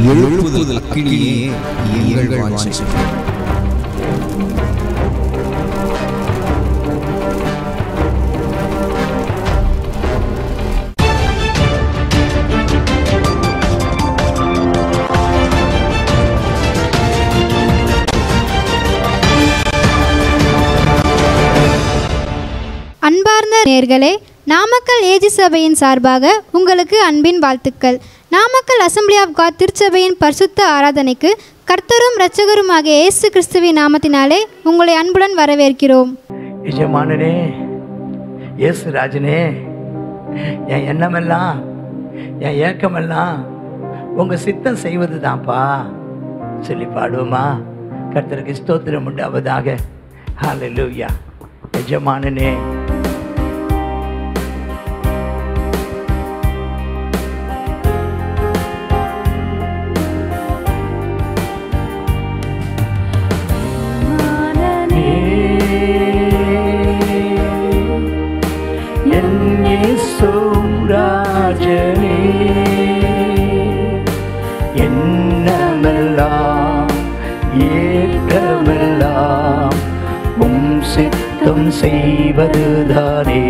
எழுப்புதல் அக்கினியே எங்கள் வாஞ்சை அன்பார்ந்த நேர்களே நாமக்கல் ஏஜி சபையின் சார்பாக உங்களுக்கு அன்பின் வாழ்த்துக்கள் நாமக்கல் அசம்பிளி ஆஃப் காட் திருச்சபையின் பரிசுத்த ஆராதனைக்கு கர்த்தரும் இரட்சகருமாகிய இயேசு கிறிஸ்துவின் நாமத்தினாலே உங்களை அன்புடன் வரவேற்கிறோம் எஜமானனே இயேசு ராஜனே என் எண்ணமெல்லாம் என் ஏக்கமெல்லாம் உங்கள் சித்தம் செய்வது தான்ப்பா சொல்லி பாடுவோமா கர்த்தருக்கு ஸ்தோத்திரம் உண்டாவதாக ஹalleluya எஜமானனே என் இயேசு ராஜனே என்னமெல்லாம் ஏற்றமெல்லாம் உம் சித்தம் செய்வதுதானே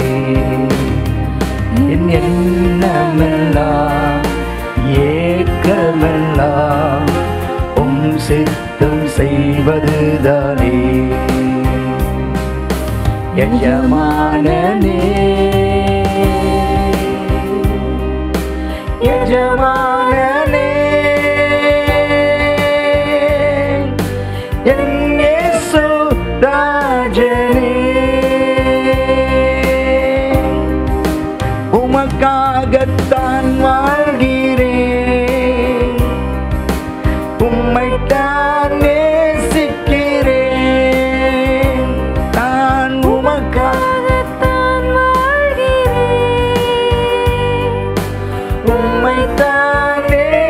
என் எண்ணமெல்லாம் ஏக்கமெல்லாம் உம் சித்தம் செய்வதுதானே யஜமானனே யஜமானனே என் இயேசு ராஜனே உமக்காகத்தான் வாழ்கிறேன் உம்மைத்தான் நேசிக்கிறேன் நான் உமக்காகத்தான் வாழ்கிறேன் உம்மைத்தான்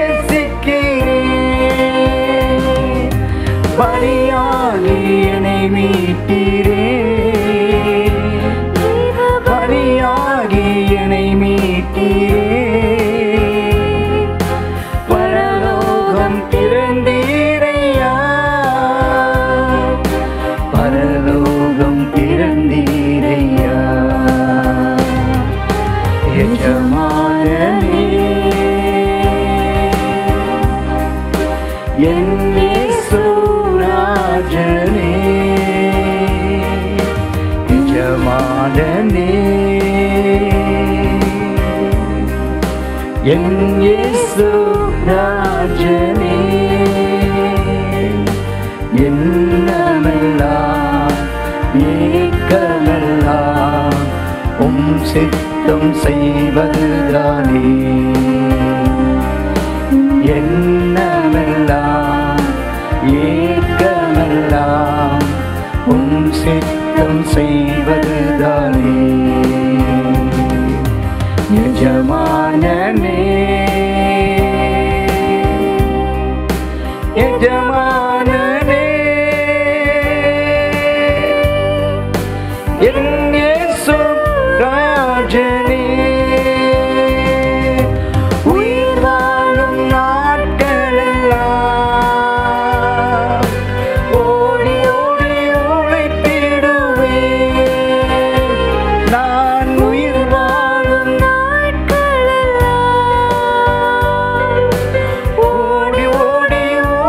நேசிக்கிறேன் பலியாகி என்னை மீட்டீரே பலியாகி என்னை மீட்டீரே பரலோகம் திறந்தீரையா பரலோகம் திறந்தீரையா எஜமானனே என் இயேசு ராஜனே எஜமானனே என் இயேசு ராஜனே என்னமெல்லாம் ஏக்கமெல்லாம் உம் சித்தம் செய்வதுதானே என்னமெல்லாம் ஏக்கமெல்லாம் உம் சித்தம் செய்வதுதானே எஜமானனே எஜமானனே என் இயேசு ராஜனே உயிர் வாழும் நாட்களெல்லாம் ஓடி ஓடி உழைத்திடுவேன் நான் உயிர் வாழும் நாட்களெல்லாம் ஓடி ஓடி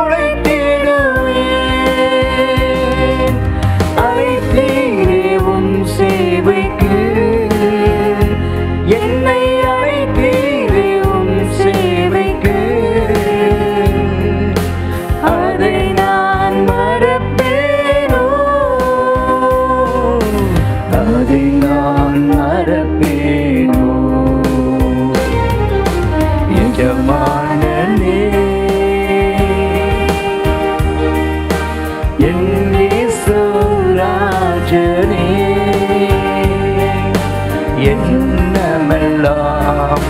உழைத்திடுவேன் அழைத்தீரே உம் சேவைக்கு என்னை அழைத்தீரே உம் சேவைக்கு அதை நான் மறப்பேனோ அதை நான் மறப்பேனோ எஜமானனே என் இயேசு ராஜனே என்னமெல்லாம்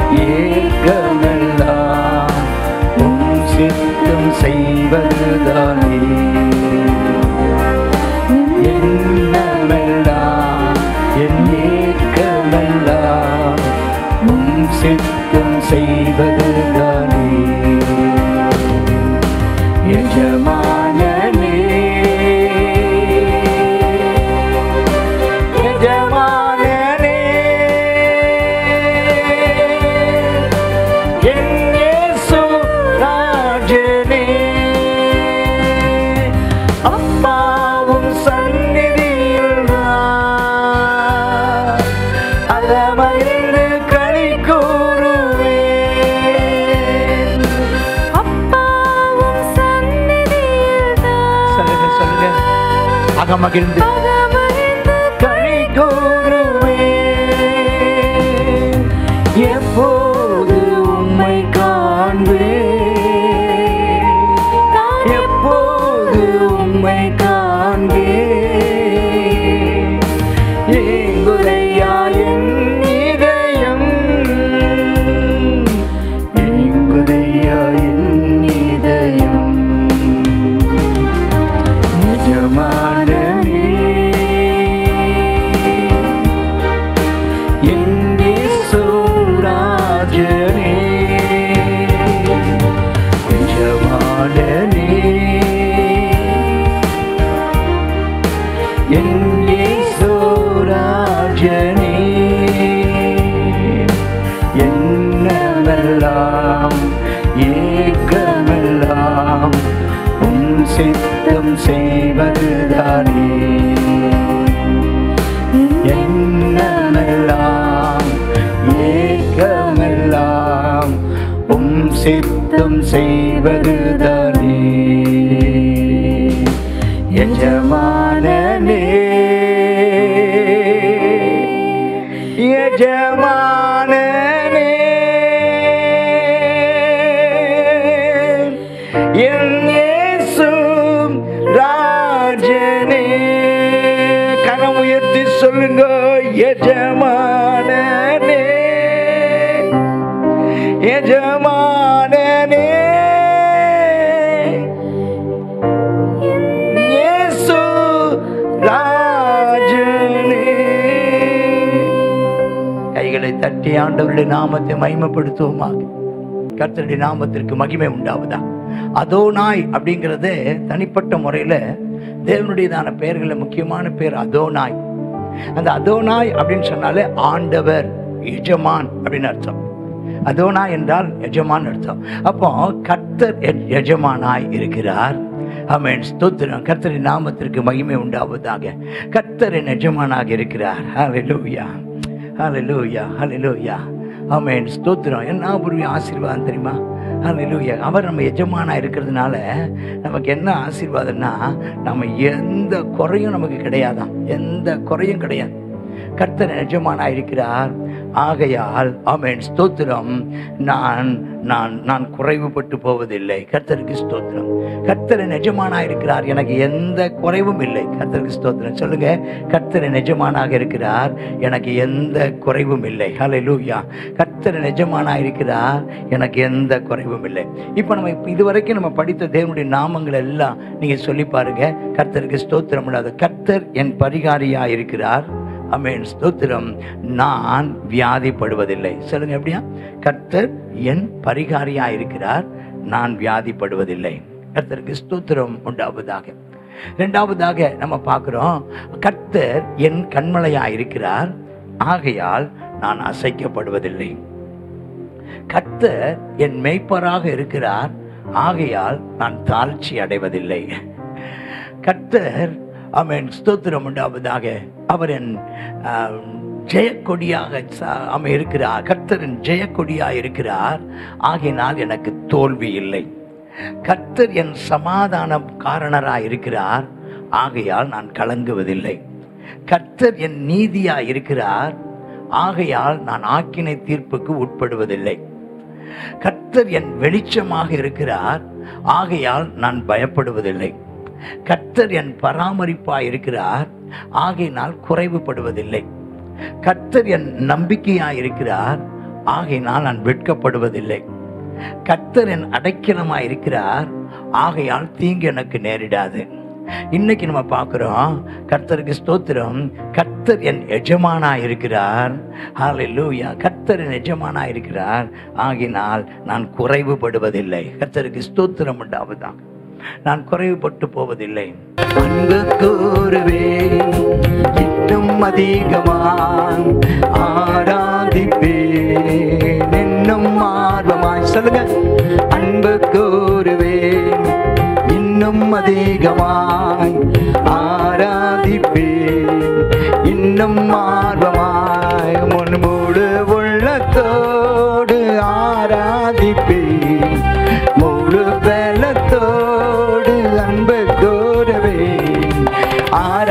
ஏக்கமெல்லாம் உம் சித்தம் செய்வதுதானே என்னமெல்லாம் என் ஏக்கமெல்லாம் உம் சித்தம் செய்வதுதானே அகமகிழ்ந்து கை கூறுவே எப்போது உம்மை காண்பே எப்போது உம்மை காண்பே ஏங்குதையா என் இதயம் ஏங்குதையா என் இதயம் நிஜமானவே என் இயேசுராஜனே நிஜமானவே என் இயேசுராஜனே என்னவெல்லாம் ஏக்கமெல்லாம் உன் சித்தம் செய்வதுதானே என்னமெல்லாம் ஏக்கமெல்லாம் உம் சித்தம் செய்வதுதானே எஜமானனே எஜமானனே என் இயேசும் ராஜனே கரம் உயர்த்தி சொல்லுங்க எஜமானனே எஜமானனே இயேசு ராஜனே கைகளை தட்டி ஆண்டவருடைய நாமத்தை மகிமைப்படுத்துவோமாக கர்த்தருடைய நாமத்திற்கு மகிமை உண்டாவதா அதோனாய் அப்படிங்கிறது தனிப்பட்ட முறையில் தேவனுடையதான பெயர்களில் முக்கியமான பேர் அதோனாய் அந்த அதோனாய் அப்படின்னு சொன்னாலே ஆண்டவர் எஜமான் அப்படின்னு அர்த்தம் அதோனா என்றால் எஜமான் அர்த்தம் அப்போ கர்த்தர் என் எஜமானாய் இருக்கிறார் ஆமென் ஸ்தோத்திரம் கர்த்தரின் நாமத்திற்கு மகிமை உண்டாவதாக கர்த்தரின் எஜமானாக இருக்கிறார் ஹalleluya ஹalleluya ஹalleluya ஆமென் ஸ்தோத்திரம் என்ன ஒரு ஆசீர்வாதம் தெரியுமா ஹalleluya அவர் நம்ம எஜமானா இருக்கிறதுனால நமக்கு என்ன ஆசீர்வாதம்னா நம்ம எந்த குறையும் நமக்கு கிடையாதாம் எந்த குறையும் கிடையாது கர்த்தர் எஜமானா இருக்கிறார் ஆகையால் ஆமென் ஸ்தோத்திரம் நான் நான் நான் குறைவுபட்டு போவதில்லை கர்த்தருக்கு ஸ்தோத்திரம் கர்த்தர் எஜமானா இருக்கிறார் எனக்கு எந்த குறைவும் இல்லை கர்த்தருக்கு ஸ்தோத்திரம் சொல்லுங்க கர்த்தர் எஜமானாக இருக்கிறார் எனக்கு எந்த குறைவும் இல்லை ஹalleluya கர்த்தர் எஜமானா இருக்கிறார் எனக்கு எந்த குறைவும் இல்லை இப்போ நம்ம இப்ப இதுவரைக்கும் நம்ம படித்த தேவனுடைய நாமங்கள் எல்லாம் நீங்க சொல்லி பாருங்க கர்த்தருக்கு ஸ்தோத்திரம் இல்லாத கர்த்தர் என் பரிகாரியா இருக்கிறார் அமேன் ஸ்தோத்திரம் நான் வியாதிப்படுவதில்லை சொல்லுங்க எப்படியா கர்த்தர் என் பரிகாரியா இருக்கிறார் நான் வியாதிப்படுவதில்லை கர்த்தருக்கு ஸ்தோத்திரம் உண்டாவதாக இரண்டாவதாக நம்ம பார்க்கிறோம் கர்த்தர் என் கண்மலையா இருக்கிறார் ஆகையால் நான் அசைக்கப்படுவதில்லை கர்த்தர் என் மெய்ப்பராக இருக்கிறார் ஆகையால் நான் தாழ்ச்சி அடைவதில்லை கர்த்தர் அவன் ஸ்தோத்திரம் உண்டாவதாக அவர் என் ஆம், ஜெயக்கொடியாக ச- அவன் இருக்கிறார் கர்த்தரின் ஜெயக்கொடியாக இருக்கிறார் ஆகையினால் எனக்கு தோல்வி இல்லை கர்த்தர் என் சமாதான காரணராய் இருக்கிறார் ஆகையால் நான் கலங்குவதில்லை கர்த்தர் என் நீதியாய் இருக்கிறார் ஆகையால் நான் ஆக்கினை தீர்ப்புக்கு உட்படுவதில்லை கர்த்தர் என் வெளிச்சமாக இருக்கிறார் ஆகையால் நான் பயப்படுவதில்லை கர்த்தர் என் பராமரிப்பாய் இருக்கிறார் ஆகையினால் குறைவுபடுவதில்லை கர்த்தர் என் நம்பிக்கையாய் இருக்கிறார் ஆகையினால் நான் வெட்கப்படுவதில்லை கர்த்தர் என் அடைக்கலமாய் இருக்கிறார் ஆகையால் தீங்கு எனக்கு நேரிடாது இன்னைக்கு நம்ம பார்க்கிறோம் கர்த்தருக்கு ஸ்தோத்திரம் கர்த்தர் என் எஜமானா இருக்கிறார் ஹalleluya கர்த்தர் என் எஜமானா இருக்கிறார் ஆகினால் நான் குறைவுபடுவதில்லை கர்த்தருக்கு ஸ்தோத்திரம் உண்டாவதாக நான் குறைவுபட்டு போவதில்லை அன்பு கூறுவே இன்னும் அதிகமாய் ஆராதிப்பேன் இன்னும் ஆர்வமாய் சொல்லுங்க அன்பு கூறுவேன் இன்னும் அதிகமாய் ஆராதிப்பேன் இன்னும் ஆர்வமாய் முன்போடு உள்ளத்தோடு ஆராதிப்பேன் முழு பலத்தோடு அன்பு கூறுவேன் ஆரா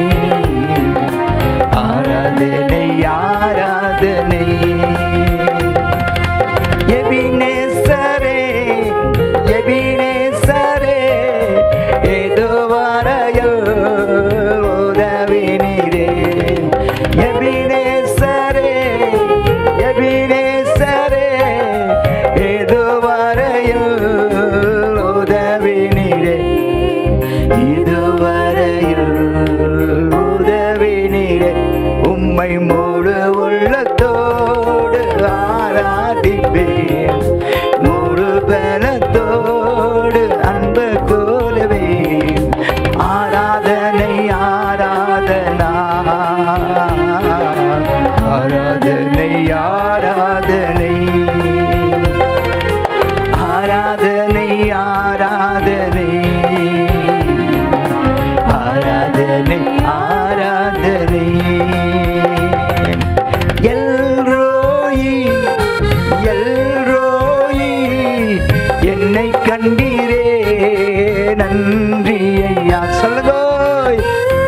ஆராதனை ஆராதனை எபினேசரே எபினேசரே எதுவரையில் உதவி நீரே எபினேசரே எபினேசரே எதுவரையில் உதவி நீரே இதுவரையில் உதவி நீரே உம்மை முழு உள்ளத்தோடு ஆராதிப்பேன் முழு பலத்தோடு அன்பு கூறுவேன் ஆராதனை ஆராதனா ஆராதனை ஆராதனை ஆராதனை ஆராதனை ஆராதனை ஆராதனை எல்ரோயி எல்ரோயி என்னை கண்டீரே நன்றி ஐயா சொல்லுதோய்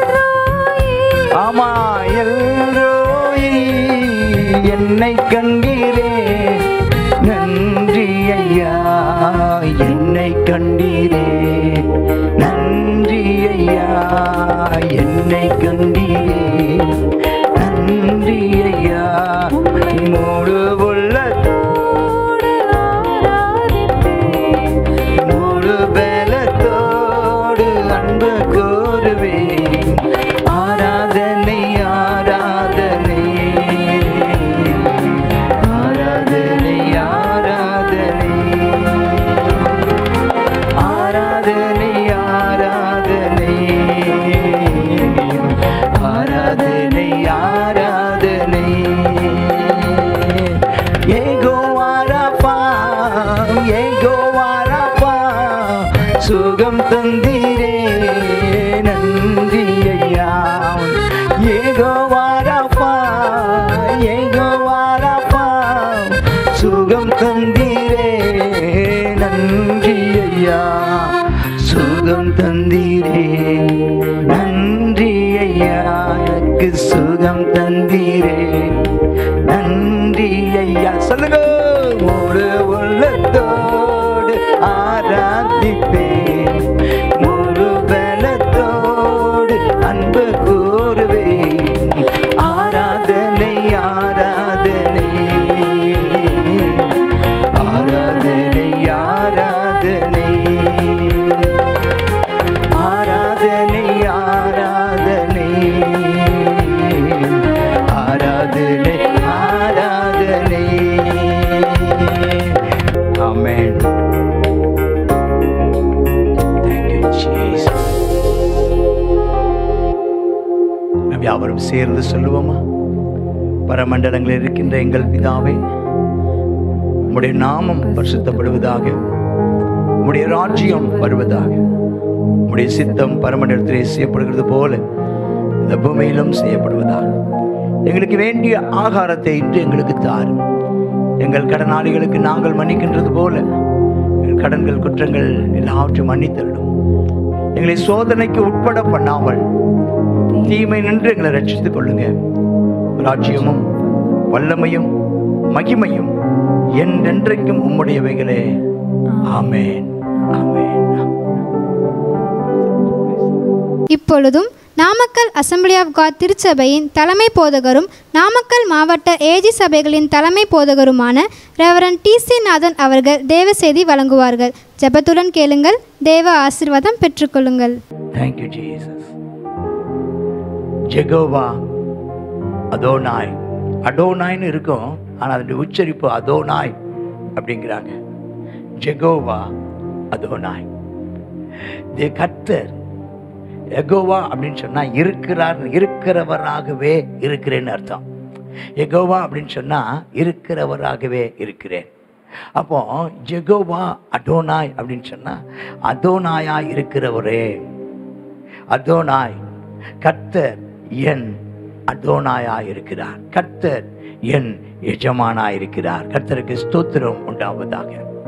ஆமா எல்ரோயி என்னை கண்டீரே நன்றி ஐயா என்னை கண்டீரே நன்றி ஐயா என்னை கண்டீரே நன்றி ஐயா முழு உள்ள முழு பலத்தோடு அன்பு கூறுவேன் ஆராதனை ஆராதனை ஆராதனை ஆராதனை ஆராதனை ஆராதனை ஆராதனை ஆராதனை ஏகோ வாராப்பா ஏகோ வாராப்பா சுகம் தந்தீரே நன்றி ஐயா ஏகோ வாராப்பா ஏகோ வாராப்பா சுகம் தந்தீரே நன்றி ஐயா சுகம் தந்தீரே நன்றி ஐயா எனக்கு சுகம் தந்தீரே நன்றி ஐயா சொல்லுங்க ஒரு உள்ளத்தோடு ஆராதிப்பேன் முழு பலத்தோடு அன்பு கூறுவேன் ஆராதனை ஆராதனை ஆராதனை ஆராதனை ஆராதனை ஆராதனை ஆராதனை ஆராதனை ஆமென் Thank you, Jesus. நாம் யாவரும் சேர்ந்து சொல்லுவோமா பரமண்டலங்களில் இருக்கின்ற எங்கள் பிதாவே உம்முடைய நாமம் பரிசுத்தப்படுவதாக உம்முடைய ராஜ்யம் வருவதாக உம்முடைய சித்தம் பரமண்டலத்திலே செய்யப்படுகிறது போல இந்த பூமியிலும் செய்யப்படுவதாக எங்களுக்கு வேண்டிய ஆகாரத்தை இன்று எங்களுக்கு தாரும் எங்கள் கடனாளிகளுக்கு நாங்கள் மன்னிக்கின்றது போல எங்கள் கடன்கள் குற்றங்கள் எல்லாவற்றையும் மன்னித்தருடும் எங்களை சோதனைக்கு உட்பட பண்ணாமல் தீமை நின்று எங்களை ரட்சித்துக் கொள்ளுங்க ராஜ்யமும் வல்லமையும் மகிமையும் என்றென்றைக்கும் உம்முடையவைகளே ஆமென் ஆமென் இப்பொழுதும் நாமக்கல் அசம்பிளி ஆஃப் காட் திருச்சபையின் தலைமை போதகரும் நாமக்கல் மாவட்ட ஏஜி சபைகளின் தலைமை போதகருமான ரெவரன் டி சி நாதன் அவர்கள் தேவ செய்தி வழங்குவார்கள் ஜெபத்துடன் கேளுங்கள் தேவ ஆசீர்வாதம் பெற்றுக்கொள்ளுங்கள் தேங்க்யூ ஜீசஸ் ஜெகோவா அதோனாய் அடோனாய்னு இருக்கும் ஆனால் அதனுடைய உச்சரிப்பு அதோனாய் அப்படிங்கிறாங்க ஜெகோவா அதோனாய் தே கர்த்தர் எகோவா அப்படின்னு சொன்னா இருக்கிறார் இருக்கிறவராகவே இருக்கிறேன்னு அர்த்தம் எகோவா அப்படின்னு சொன்னா இருக்கிறவராகவே இருக்கிறேன் அப்போ ஜெகோவா அடோனாய் அப்படின்னு சொன்னா அதோனாயா இருக்கிறவரே அதோனாய் கர்த்தர் என் அதோனாயா இருக்கிறார் கர்த்தர் என் எஜமானாய் இருக்கிறார் கர்த்தருக்கு ஸ்தோத்திரம் உண்டாவதாக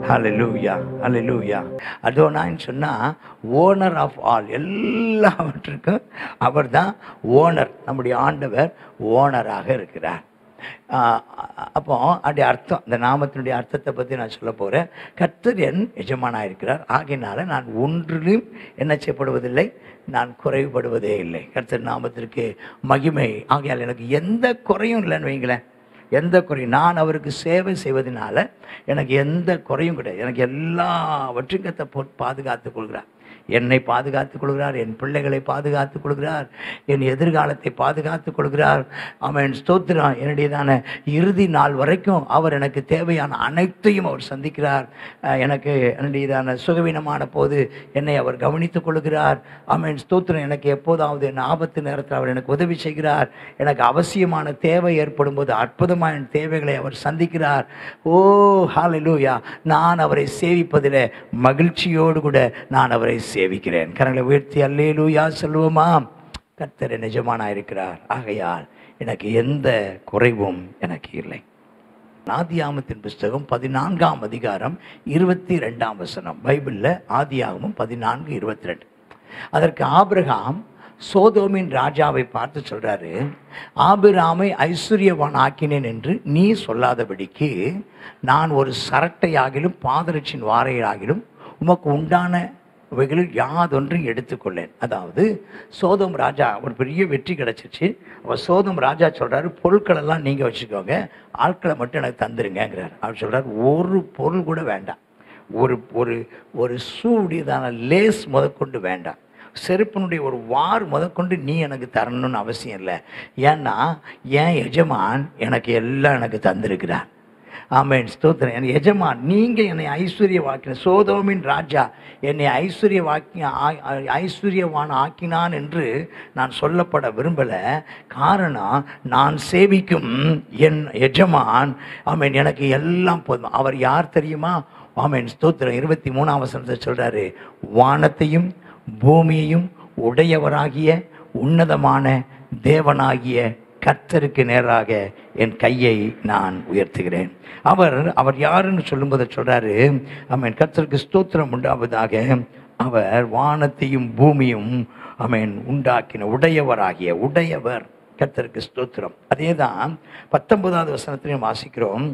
ஹalleluya ஹalleluya அதோனான்னு சொன்னா ஓனர் ஆஃப் ஆல் எல்லாவற்றுக்கும் அவர்தான் ஓனர் நம்முடைய ஆண்டவர் ஓனராக இருக்கிறார் ஆஹ் அப்போ அப்படி அர்த்தம் இந்த நாமத்தினுடைய அர்த்தத்தை பற்றி நான் சொல்ல போகிறேன் கர்த்தர் என் எஜமானாக இருக்கிறார் ஆகையினால நான் ஒன்றிலும் என்ன செய்யப்படுவதில்லை நான் குறைவுபடுவதே இல்லை கர்த்தர் நாமத்திற்கு மகிமை ஆகையால் எனக்கு எந்த குறையும் இல்லைன்னு வைங்களேன் எந்த குறையும் நான் அவருக்கு சேவை செய்வதனால எனக்கு எந்த குறையும் கிடையாது எனக்கு எல்லாவற்றையும் கத்த போட்டு பாதுகாத்துக் கொள்கிறார் என்னை பாதுகாத்துக் கொள்கிறார் என் பிள்ளைகளை பாதுகாத்துக் கொள்கிறார் என் எதிர்காலத்தை பாதுகாத்துக் கொள்கிறார் அவன் ஸ்தோத்திரம் என்னுடையதான இறுதி நாள் வரைக்கும் அவர் எனக்கு தேவையான அனைத்தையும் அவர் சந்திக்கிறார் அஹ் எனக்கு என்னுடையதான சுகவீனமான போது என்னை அவர் கவனித்துக் கொள்கிறார் அவன் ஸ்தோத்திரம் எனக்கு எப்போதாவது என் ஆபத்து நேரத்தில் அவர் எனக்கு உதவி செய்கிறார் எனக்கு அவசியமான தேவை ஏற்படும் போது அற்புதமான தேவைகளை அவர் சந்திக்கிறார் ஓ ஹalleluya நான் அவரை சேவிப்பதில் மகிழ்ச்சியோடு கூட நான் அவரை சேவிக்கிறேன் கரங்களை உயர்த்தி அல்லேலூயா சொல்லுவோமா கர்த்தர் நிஜமானா இருக்கிறார் ஆகையால் எனக்கு எந்த குறைவும் எனக்கு இல்லை ஆதியாமத்தின் புஸ்தகம் பதினான்காம் அதிகாரம் இருபத்தி ரெண்டாம் வசனம் பைபிளில் ஆதியாகமும் பதினான்கு இருபத்தி ரெண்டு அதற்கு ஆபிரகாம் சோதோமின் ராஜாவை பார்த்து சொல்றாரு ஆபிராமை ஐஸ்வர்யவான் ஆக்கினேன் என்று நீ சொல்லாதபடிக்கு நான் ஒரு சரட்டையாகிலும் பாதரட்சின் வாரையாகிலும் உமக்கு உண்டான அவைகளில் யாதொன்றும் எடுத்துக்கொள்ளேன் அதாவது சோதம் ராஜா ஒரு பெரிய வெற்றி கிடச்சிச்சு அவர் சோதம் ராஜா சொல்கிறாரு பொருட்களெல்லாம் நீங்கள் வச்சுக்கோங்க ஆட்களை மட்டும் எனக்கு தந்துருங்கங்கிறார் அவர் சொல்கிறார் ஒரு பொருள் கூட வேண்டாம் ஒரு ஒரு ஒரு சூடியதான லேஸ் முதற்கொண்டு வேண்டாம் செருப்பினுடைய ஒரு வார் முதற்கொண்டு நீ எனக்கு தரணும்னு அவசியம் இல்லை ஏன்னா என் எஜமான் எனக்கு எல்லாம் எனக்கு தந்திருக்கிறார் ஆமேன் ஸ்தோத்திரம் என் எஜமான் நீங்கள் என்னை ஐஸ்வர்ய வாக்கின சோதோமின் ராஜா என்னை ஐஸ்வர்ய வாக்கி ஐஸ்வர்யவான் ஆக்கினான் என்று நான் சொல்லப்பட விரும்பலை காரணம் நான் சேவிக்கும் என் எஜமான் ஆமேன் எனக்கு எல்லாம் போதும் அவர் யார் தெரியுமா ஆமேன் ஸ்தோத்திரம் இருபத்தி மூணாம் வசனத்தை சொல்கிறாரு வானத்தையும் பூமியையும் உடையவராகிய உன்னதமான தேவனாகிய கர்த்தருக்கு நேராக என் கையை நான் உயர்த்துகிறேன் அவர் அவர் யாருன்னு சொல்லும்போது சொல்றாரு அவன் கர்த்தருக்கு ஸ்தோத்திரம் உண்டாவதாக அவர் வானத்தையும் பூமியும் அவன் உண்டாக்கின உடையவராகிய உடையவர் கர்த்தருக்கு ஸ்தோத்திரம் அதே தான் பத்தொன்பதாவது வசனத்திலையும் வாசிக்கிறோம்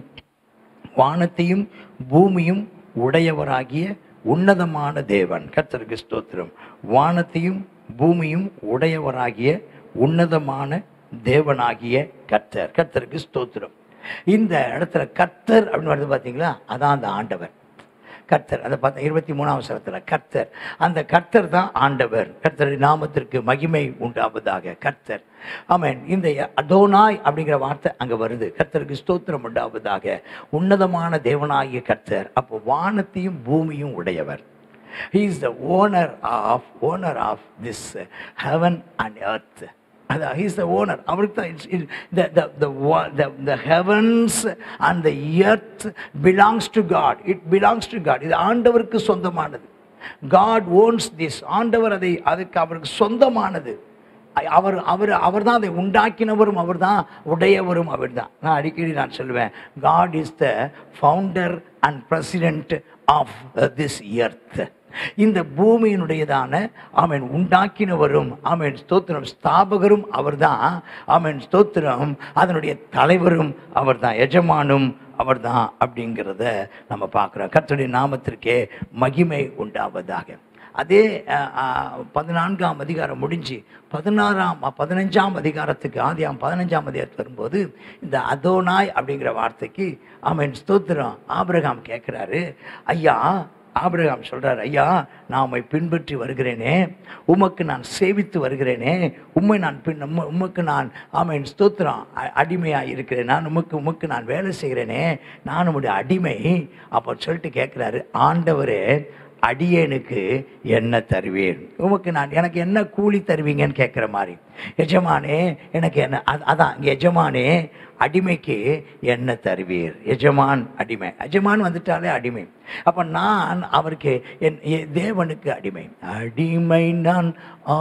வானத்தையும் பூமியும் உடையவராகிய உன்னதமான தேவன் கர்த்தருக்கு ஸ்தோத்திரம் வானத்தையும் பூமியும் உடையவராகிய உன்னதமான தேவனாகிய கர்த்தர் கர்த்தருக்கு ஸ்தோத்திரம் இந்த இடத்துல கர்த்தர் அப்படின்னு வருது பார்த்தீங்களா அதான் அந்த ஆண்டவர் கர்த்தர் அதை பார்த்தா இருபத்தி மூணாம் வசனத்தில் கர்த்தர் அந்த கர்த்தர் தான் ஆண்டவர் கர்த்தர் நாமத்திற்கு மகிமை உண்டாவதாக கர்த்தர் ஆமென் இந்த அதோனாய் அப்படிங்கிற வார்த்தை அங்கே வருது கர்த்தருக்கு ஸ்தோத்திரம் உண்டாவதாக உன்னதமான தேவனாகிய கர்த்தர் அப்போ வானத்தையும் பூமியும் உடையவர் He is the owner of owner of this uh, heaven and earth. அதான் ஹீஸ் த ஓனர் அவருக்கு தான் it's the the the the the heavens and the earth belongs to God it belongs to God இது ஆண்டவருக்கு சொந்தமானது God ones this ஆண்டவர் அதை அதுக்கு அவருக்கு சொந்தமானது அ- அவர் அவர் அவர் தான் அதை உண்டாக்கினவரும் அவர் தான் உடையவரும் அவர் தான் நான் அடிக்கடி நான் சொல்லுவேன் God is the founder and president of this earth இந்த பூமியினுடையதான ஆமென் உண்டாக்கினவரும் ஆமென் ஸ்தோத்திரம் ஸ்தாபகரும் அவர்தான் ஆமென் ஸ்தோத்திரம் அதனுடைய தலைவரும் அவர்தான் எஜமானும் அவர்தான் அப்படிங்கிறத நம்ம பார்க்குறோம் கர்த்தருடைய நாமத்திற்கே மகிமை உண்டாவதாக அதே அஹ், அஹ், பதினான்காம் அதிகாரம் முடிஞ்சு பதினாறாம் அஹ், பதினஞ்சாம் அதிகாரத்துக்கு ஆதியாம் பதினஞ்சாம் அதிகாரத்துக்கு வரும்போது இந்த அதோனாய் அப்படிங்கிற வார்த்தைக்கு அவன் ஸ்தோத்திரம் ஆபிரகாம் கேட்குறாரு ஐயா ஆபிரகாம் சொல்றார் ஐயா நான் உம்மை பின்பற்றி வருகிறேனே உமக்கு நான் சேவித்து வருகிறேனே உம்மை நான் பின் உம்ம- உமக்கு நான் ஆமென் ஸ்தோத்திரம் அ- அடிமையாக இருக்கிறேன் நான் உமக்கு உமக்கு நான் வேலை செய்கிறேனே நான் உம்முடைய அடிமை அப்போ சொல்லிட்டு கேட்குறாரு ஆண்டவரே அடியேனுக்கு என்ன தருவீர் உமக்கு நான் எனக்கு என்ன கூலி தருவீங்கன்னு கேட்குற மாதிரி எஜமானே எனக்கு என்ன அது- அதான் இங்க எஜமானே அடிமைக்கு என்ன தருவீர் எஜமான் அடிமை எஜமான் வந்துட்டாலே அடிமை அப்போ நான் அவருக்கு என் எ- தேவனுக்கு அடிமை அடிமை நான்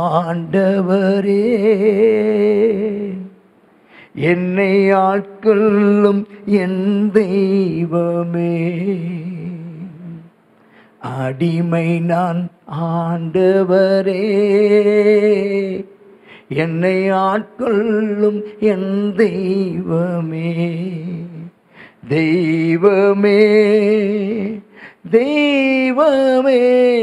ஆண்டவரே என்னை ஆட்கொள்ளும் என் தெய்வமே அடிமை நான் ஆண்டவரே என்னை ஆட்கொள்ளும் என் தெய்வமே தெய்வமே தெய்வமே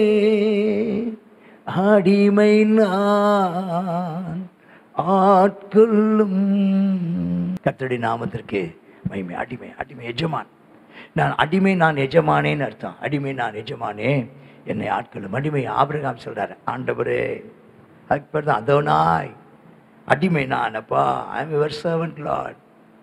அடிமை நான் ஆட்கொள்ளும் கர்த்தருடைய நாமத்திற்கு மகிமை அடிமை அடிமை எஜமான் நான் அடிமை நான் எஜமானேன்னு அர்த்தம் அடிமை நான் எஜமானே என்னை ஆட்களும் அடிமை ஆபிரகாம் சொல்றாரு ஆண்டவரே அதுக்கு பேர் தான் அதோனாய் அடிமை நான் அப்பா I am your servant Lord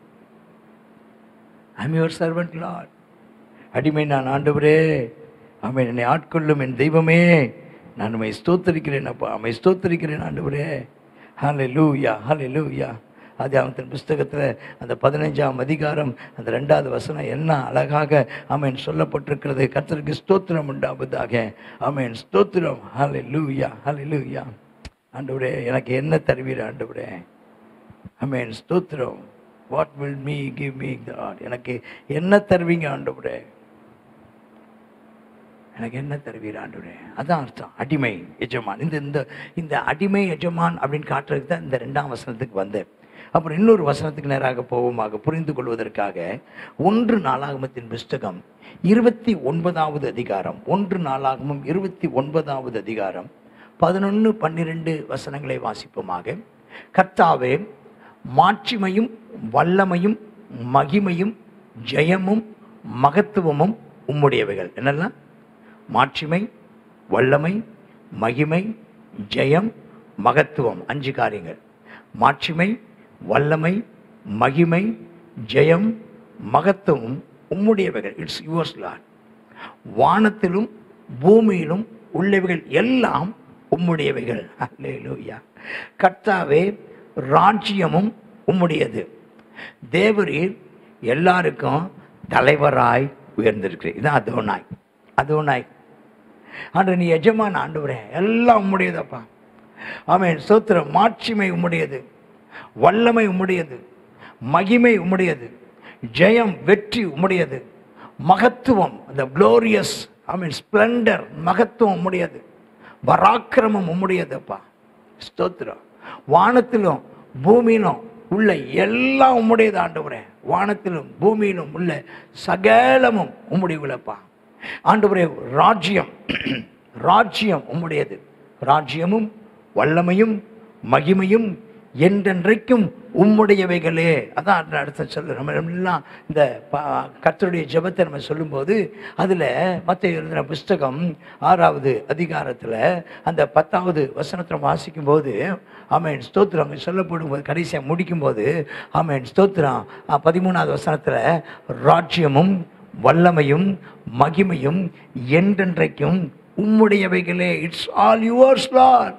I am your servant Lord அடிமை நான் ஆண்டவரே அவன் என்னை ஆட்கொள்ளும் என் தெய்வமே நான் உண்மை ஸ்தோத்தரிக்கிறேன் அப்பா அம்மை ஸ்தோத்தரிக்கிறேன் ஆண்டவரே ஹலே லூயா ஹலே லூயா ஆதியாமத்தின் புஸ்தகத்தில் அந்த பதினஞ்சாம் அதிகாரம் அந்த ரெண்டாவது வசனம் என்ன அழகாக ஆமென் சொல்லப்பட்டிருக்கிறது கர்த்தருக்கு ஸ்தோத்திரம் உண்டாவதாக ஆமென் ஸ்தோத்திரம் ஹலே லூயா ஹலே லூயா ஆண்டவரே எனக்கு என்ன தருவீர் ஆண்டவரே ஆமென் ஸ்தோத்திரம் what will me give me God எனக்கு என்ன தருவீங்க ஆண்டவரே எனக்கு என்ன தருவீர் ஆண்டவரே அதான் அர்த்தம் அடிமை எஜமான் இந்த இந்த இந்த அடிமை எஜமான் அப்படின்னு காட்டுறதுக்கு தான் இந்த ரெண்டாம் வசனத்துக்கு வந்தேன் அப்புறம் இன்னொரு வசனத்துக்கு நேராக போவோமாக புரிந்து கொள்வதற்காக ஒன்று நாளாகமத்தின் புஸ்தகம் இருபத்தி ஒன்பதாவது அதிகாரம் ஒன்று நாளாகமும் இருபத்தி ஒன்பதாவது அதிகாரம் பதினொன்று பன்னிரெண்டு வசனங்களை வாசிப்போமாக கர்த்தாவே மாட்சிமையும் வல்லமையும் மகிமையும் ஜெயமும் மகத்துவமும் உம்முடையவைகள் என்னெல்லாம் மாட்சிமை வல்லமை மகிமை ஜெயம் மகத்துவம் அஞ்சு காரியங்கள் மாட்சிமை வல்லமை மகிமை ஜெயம் மகத்துவம் உம்முடையவைகள் இட்ஸ் யுவர்ஸ் லார்ட் வானத்திலும் பூமியிலும் உள்ளவைகள் எல்லாம் உம்முடையவைகள் அல்லேலூயா கர்த்தாவே ராஜ்யமும் உம்முடையது தேவரீர் எல்லாருக்கும் தலைவராய் உயர்ந்திருக்கிறீர் இதான் அதோனாய் அதோனாய் ஆண்டு நீ எஜமான ஆண்டவரே எல்லாம் உம்முடையதப்பா ஆமென் ஸ்தோத்திரம் மாட்சிமை உம்முடையது வல்லமை உம்முடையது மகிமை உம்முடையது ஜெயம் வெற்றி உம்முடையது மகத்துவம் அந்த க்ளோரியஸ் ஐ மீன் ஸ்ப்ளெண்டர் மகத்துவம் உம்முடையது பராக்கிரமம் உம்முடையதுப்பா ஸ்தோத்திரம் வானத்திலும் பூமியிலும் உள்ள எல்லாம் உம்முடையது ஆண்டவரே வானத்திலும் பூமியிலும் உள்ள சகலமும் உம்முடையவில்லப்பா ஆண்டவரே ராஜ்யம் ராஜ்யம் உம்முடையது ராஜ்யமும் வல்லமையும் மகிமையும் என்றென்றைக்கும் உம்முடையவைகளே அதான் அடுத்த சொல்லு நம்ம எல்லாம் இந்த ப- கர்த்தருடைய ஜெபத்தை நம்ம சொல்லும்போது அதில் மற்ற எழுதின புஸ்தகம் ஆறாவது அதிகாரத்தில் அந்த பத்தாவது வசனத்தை வாசிக்கும் போது ஆமேன் ஸ்தோத்திரம் அங்கே சொல்லப்படும் போது கடைசியாக முடிக்கும்போது ஆமேன் ஸ்தோத்திரம் அஹ், பதிமூணாவது வசனத்தில் ராஜ்யமும் வல்லமையும் மகிமையும் என்றென்றைக்கும் உம்முடையவைகளே it's all yours Lord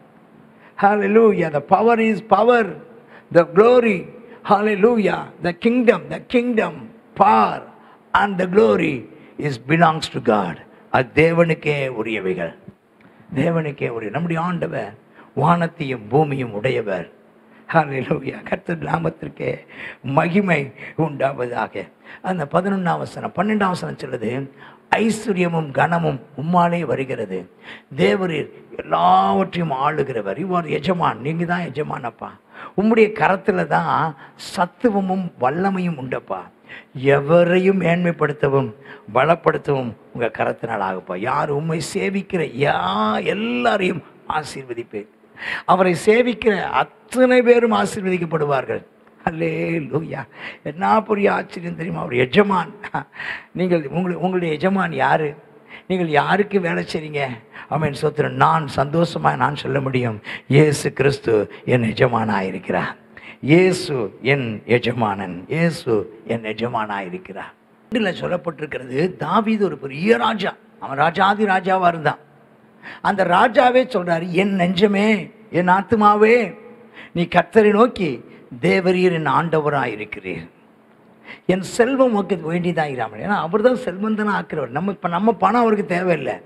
Hallelujah. The power is power. The glory. Hallelujah. The kingdom, the kingdom, power and the glory is belongs to God. அது தேவனுக்கே உரியவைகள் தேவனுக்கே உரிய நம்முடைய ஆண்டவர் வானத்தையும் பூமியும் உடையவர் ஹalleluya கர்த்தர் நாமத்திற்கே மகிமை உண்டாவதாக அந்த பதினொன்றாம் வசனம் பன்னெண்டாம் வசனம் சொல்லுது ஐஸ்வர்யமும் கனமும் உம்மாலே வருகிறது தேவரீர் எல்லாவற்றையும் ஆளுகிறவர் இவ்வாறு எஜமான் நீங்கள் தான் எஜமானப்பா உம்முடைய கரத்தில் தான் சத்துவமும் வல்லமையும் உண்டப்பா எவரையும் மேன்மைப்படுத்தவும் பலப்படுத்தவும் உங்கள் கரத்தினால் ஆகப்பா யார் உம்மை சேவிக்கிற யா எல்லாரையும் ஆசீர்வதிப்பேன் அவரை சேவிக்கிற அத்தனை பேரும் ஆசீர்வதிக்கப்படுவார்கள் அல்லே லூயா என்ன பெரிய ஆச்சரியம் தெரியுமா அவர் எஜமான் நீங்கள் உங்கள் உங்களுடைய எஜமான் யாரு நீங்கள் யாருக்கு வேலை செய்றீங்க அவன் சொத்துறேன் நான் சந்தோஷமாக நான் சொல்ல முடியும் இயேசு கிறிஸ்து என் எஜமானாக இருக்கிறார் இயேசு என் எஜமானன் இயேசு என் எஜமானாக இருக்கிறார் இதில் சொல்லப்பட்டிருக்கிறது தாவீது ஒரு பெரிய ராஜா அவன் ராஜாதி ராஜாவாக இருந்தான் அந்த ராஜாவே சொல்றாரு என் நெஞ்சமே என் ஆத்துமாவே நீ கர்த்தரை நோக்கி தேவரீர் என் ஆண்டவராக இருக்கிறீர் என் செல்வம் உனக்கு வேண்டியதாகிறாமல் ஏன்னா அவர் தான் செல்வந்தனாக ஆக்கிறவர் நம்ம இப்போ நம்ம பணம் அவருக்கு தேவையில்லை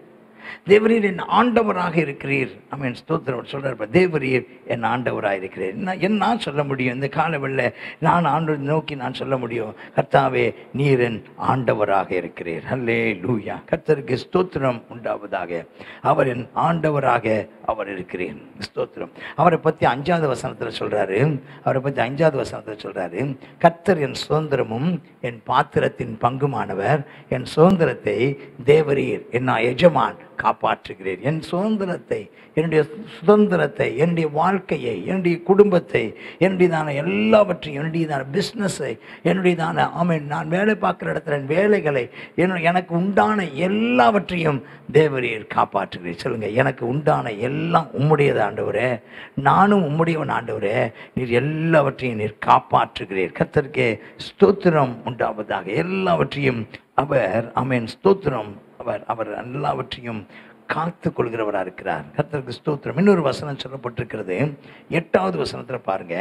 தேவரீர் என் ஆண்டவராக இருக்கிறீர் அமீன் ஸ்தோத்திரம் சொல்றாரு தேவரீர் என் ஆண்டவராக இருக்கிறீர் நான் என்ன நான் சொல்ல முடியும் இந்த காலவெளில நான் ஆண்டவர் நோக்கி நான் சொல்ல முடியும் கர்த்தாவே நீர் என் ஆண்டவராக இருக்கிறீர் ஹல்லே லூயா கர்த்தருக்கு ஸ்தோத்திரம் உண்டாவதாக அவர் என் ஆண்டவராக அவர் இருக்கிறேன் ஸ்தோத்திரம் அவரை பற்றி அஞ்சாவது வசனத்தில் சொல்றாரு அவரை பற்றி அஞ்சாவது வசனத்தில் சொல்றாரு கர்த்தர் என் சுதந்திரமும் என் பாத்திரத்தின் பங்குமானவர் என் சுதந்திரத்தை தேவரீர் என் எஜமான் காப்பாற்றுகிறேன் என் சுதந்திரத்தை என்னுடைய சுதந்திரத்தை என்னுடைய வாழ்க்கையை என்னுடைய குடும்பத்தை என்னுடையதான எல்லாவற்றையும் என்னுடையதான பிஸ்னஸை என்னுடையதான ஆமென் நான் வேலை பார்க்குற இடத்துல என் வேலைகளை என்ன எனக்கு உண்டான எல்லாவற்றையும் தேவரீர் காப்பாற்றுகிறீர் சொல்லுங்க எனக்கு உண்டான எல்லாம் உம்முடையது ஆண்டவரே நானும் உம்முடையவன் ஆண்டவரே நீர் எல்லாவற்றையும் நீர் காப்பாற்றுகிறீர் கர்த்தருக்கே ஸ்தோத்திரம் உண்டாவதாக எல்லாவற்றையும் அவர் ஆமென் ஸ்தோத்திரம் அவர் அவர் எல்லாவற்றையும் காத்து கொள்கிறவராக இருக்கிறார் கர்த்தருக்கு ஸ்தோத்திரம் இன்னொரு வசனம் சொல்லப்பட்டிருக்கிறது எட்டாவது வசனத்தில் பாருங்க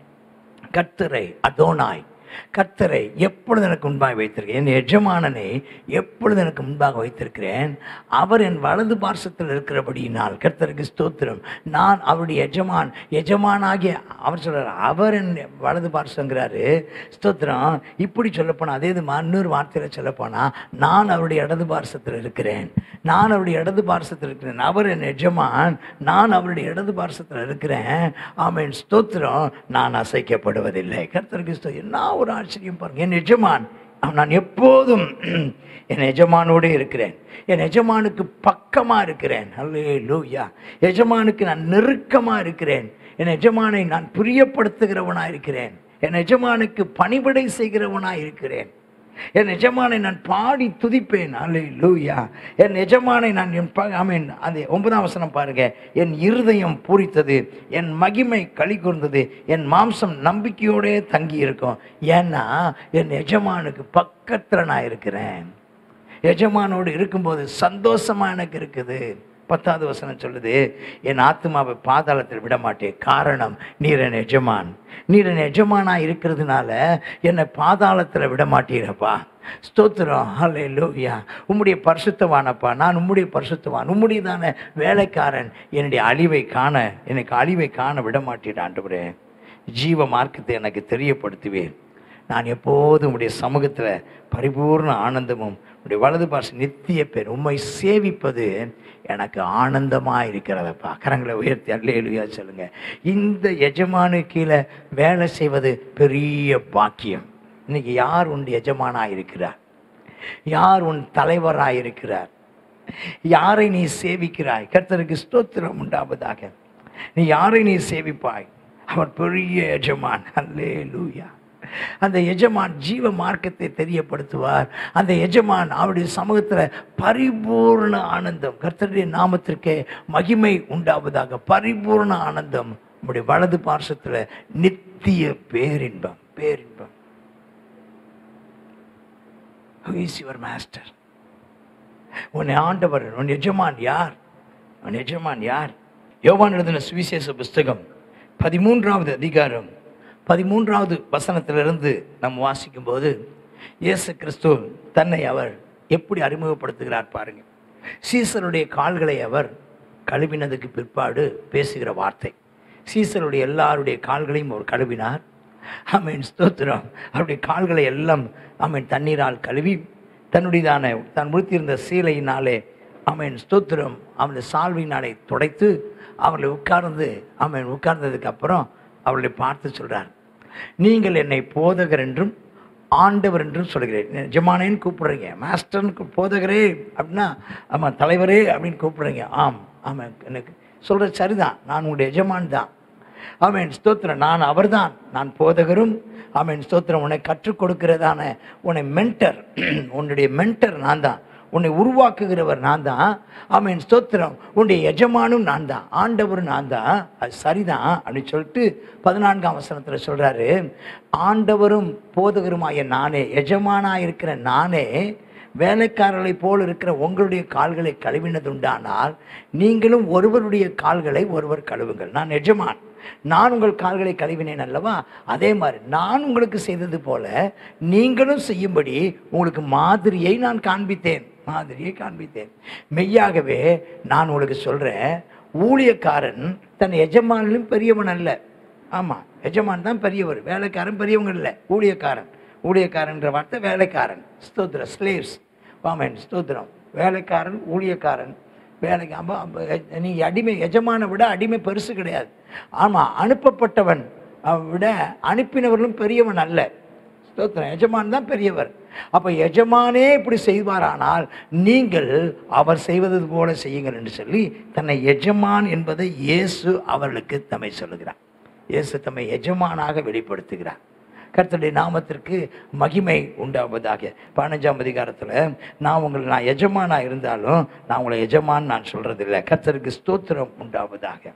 கர்த்தரை அதோனாய் கர்த்தரை எப்பொழுது எனக்கு முன்பாக வைத்திருக்கேன் என் எஜமானனை எப்பொழுது எனக்கு முன்பாக வைத்திருக்கிறேன் அவர் என் வலது பார்சத்தில் இருக்கிறபடியினால் கர்த்தருக்கு ஸ்தோத்திரம் நான் அவருடைய எஜமான் எஜமானாகிய அவர் சொல்றார் அவர் என் வலது பார்சங்கிறாரு ஸ்தோத்திரம் இப்படி சொல்லப்போனால் அதே இது இன்னொரு வார்த்தையில் சொல்லப்போனால் நான் அவருடைய இடது பார்சத்தில் இருக்கிறேன் நான் அவருடைய இடது பார்சத்தில் இருக்கிறேன் அவர் என் எஜமான் நான் அவருடைய இடது பார்சத்தில் இருக்கிறேன் ஆமென் ஸ்தோத்திரம் நான் அசைக்கப்படுவதில்லை கர்த்தருக்கு ஸ்தோத்திரம் என்ன ஒரு ஆச்சரியம் பாருங்க என் எஜமான் நான் எப்போதும் என் எஜமானோடு இருக்கிறேன் என் எஜமானுக்கு பக்கமா இருக்கிறேன் அல்லே லூயா எஜமானுக்கு நான் நெருக்கமா இருக்கிறேன் என் எஜமானை நான் பிரியப்படுத்துகிறவனா இருக்கிறேன் என் எஜமானுக்கு பணிவிடை செய்கிறவனா இருக்கிறேன் என் எஜமானை நான் பாடி துதிப்பேன் அல்லே லூயா என் எஜமானை நான் என் ப ஆமீன் அது ஒன்பதாம் வசனம் பாருங்க என் இருதயம் பூரித்தது என் மகிமை களி கூர்ந்தது என் மாம்சம் நம்பிக்கையோடே தங்கி இருக்கும் ஏன்னா என் எஜமானுக்கு பக்கத்தில் நான் இருக்கிறேன் எஜமானோடு இருக்கும்போது சந்தோஷமா எனக்கு இருக்குது பத்தாவது வசனம் சொல்லுது என் ஆத்மாவை பாதாளத்தில் விட மாட்டேன் காரணம் நீர் என் எஜமான் நீர் என் எஜமானா இருக்கிறதுனால என்னை பாதாளத்தில் விட மாட்டீரப்பா ஸ்தோத்திரம் ஹலே லோவியா உம்முடைய பரிசுத்தவானப்பா நான் உம்முடைய பரிசுத்தவான் உம்முடையதான வேலைக்காரன் என்னுடைய அழிவை காண எனக்கு அழிவை காண விட மாட்டேன் ஆண்டவரே ஜீவ மார்க்கத்தை எனக்கு தெரியப்படுத்துவேன் நான் எப்போதும் உடைய சமூகத்தில் பரிபூர்ண ஆனந்தமும் உடைய வலது பாச நித்திய பேர் உம்மை சேவிப்பது எனக்கு ஆனந்தமாக இருக்கிறதப்பா கரங்களை உயர்த்தி அல்லேலுயா சொல்லுங்க இந்த எஜமானு கீழே வேலை செய்வது பெரிய பாக்கியம் இன்னைக்கு யார் உன் எஜமானாக இருக்கிறார் யார் உன் தலைவராக இருக்கிறார் யாரை நீ சேவிக்கிறாய் கர்த்தருக்கு ஸ்தோத்திரம் உண்டாவதாக நீ யாரை நீ சேவிப்பாய் அவர் பெரிய எஜமான் அல்லே லூயா அந்த எஜமான் ஜீவ மார்க்கத்தை தெரியப்படுத்துவார் அந்த எஜமான் அவருடைய சமூகத்தில் பரிபூர்ண ஆனந்தம் கர்த்தருடைய நாமத்திற்கே மகிமை உண்டாவதாக பரிபூர்ண ஆனந்தம் நம்முடைய வலது பார்சத்தில் நித்திய பேரின்பம் பேரின்பம் Who is your master? உன்னை ஆண்டவர் உன் எஜமான் யார் உன் எஜமான் யார் யோவான் எழுதின சுவிசேஷ புஸ்தகம் பதிமூன்றாவது அதிகாரம் பதிமூன்றாவது வசனத்திலிருந்து நாம் வாசிக்கும்போது இயேசு கிறிஸ்து தன்னை அவர் எப்படி அறிமுகப்படுத்துகிறார் பாருங்க சீசருடைய கால்களை அவர் கழுவினதுக்கு பிற்பாடு பேசுகிற வார்த்தை சீசருடைய எல்லாருடைய கால்களையும் அவர் கழுவினார் ஆமீன் ஸ்தோத்திரம் அவருடைய கால்களை எல்லாம் ஆமீன் தண்ணீரால் கழுவி தன்னுடையதான தான் முடித்திருந்த சீலையினாலே ஆமீன் ஸ்தோத்திரம் அவனுடைய சால்வினாலே துடைத்து அவர்களை உட்கார்ந்து ஆமீன் உட்கார்ந்ததுக்கு அப்புறம் அவர்களை பார்த்து சொல்றார் நீங்கள் என்னை போதகர் என்றும் ஆண்டவர் என்றும் சொல்கிறேன் ஜமானேன்னு கூப்பிடுறீங்க மாஸ்டர்னு கூ- போதகரே அப்படின்னா ஆமாம் தலைவரே அப்படின்னு கூப்பிடுறீங்க ஆம் ஆமாம் எனக்கு சொல்கிறது சரிதான் நான் உங்களுடைய எஜமான் தான் ஆமென் ஸ்தோத்திரம் நான் அவர்தான் நான் போதகரும் ஆமென் ஸ்தோத்திரம் உன்னை கற்றுக் கொடுக்கிறதான உன்னை மென்டர் உன்னுடைய மென்டர் நான் தான் உன்னை உருவாக்குகிறவர் நான் தான் ஆமென் ஸ்தோத்திரம் உன்னுடைய எஜமானும் நான் தான் ஆண்டவரும் நான் தான் அது சரிதான் அப்படின்னு சொல்லிட்டு பதினான்காம் வசனத்தில் சொல்றாரு ஆண்டவரும் போதகருமாய நானே எஜமானா இருக்கிற நானே வேலைக்காரர்களைப் போல் இருக்கிற உங்களுடைய கால்களை கழுவினதுண்டானால் நீங்களும் ஒருவருடைய கால்களை ஒருவர் கழுவுங்கள் நான் எஜமான் நான் உங்கள் கால்களை கழுவினேன் அல்லவா அதே மாதிரி நான் உங்களுக்கு செய்தது போல நீங்களும் செய்யும்படி உங்களுக்கு மாதிரியை நான் காண்பித்தேன் மாதிரியை காண்பித்தேன் மெய்யாகவே நான் உங்களுக்கு சொல்றேன் ஊழியக்காரன் தன் எஜமானிலும் பெரியவன் அல்ல ஆமா எஜமான் தான் பெரியவர் வேலைக்காரன் பெரியவங்க இல்லை ஊழியக்காரன் ஊழியக்காரன்ற வார்த்தை வேலைக்காரன் ஸ்தோத்திரம் ஸ்லேவ்ஸ் வாமன் ஸ்தோத்திரம் வேலைக்காரன் ஊழியக்காரன் வேலைக்கு அப்ப- அப்ப நீ அடிமை எஜமான விட அடிமை பெருசு கிடையாது ஆமாம் அனுப்பப்பட்டவன் அவன் விட அனுப்பினவர்களும் பெரியவன் அல்ல ஸ்தோத்திரம் எஜமான் தான் பெரியவர் அப்போ எஜமானே இப்படி செய்வாரானால் நீங்கள் அவர் செய்வது போல செய்யுங்கள் என்று சொல்லி தன்னை எஜமான் என்பதை இயேசு அவர்களுக்கு தம்மை சொல்லுகிறார் இயேசு தம்மை எஜமானாக வெளிப்படுத்துகிறார் கர்த்தருடைய நாமத்திற்கு மகிமை உண்டாவதாக பதினஞ்சாம் அதிகாரத்தில் நான் உங்களை நான் எஜமானா இருந்தாலும் நான் உங்களை எஜமான் நான் சொல்றதில்லை கர்த்தருக்கு ஸ்தோத்திரம் உண்டாவதாக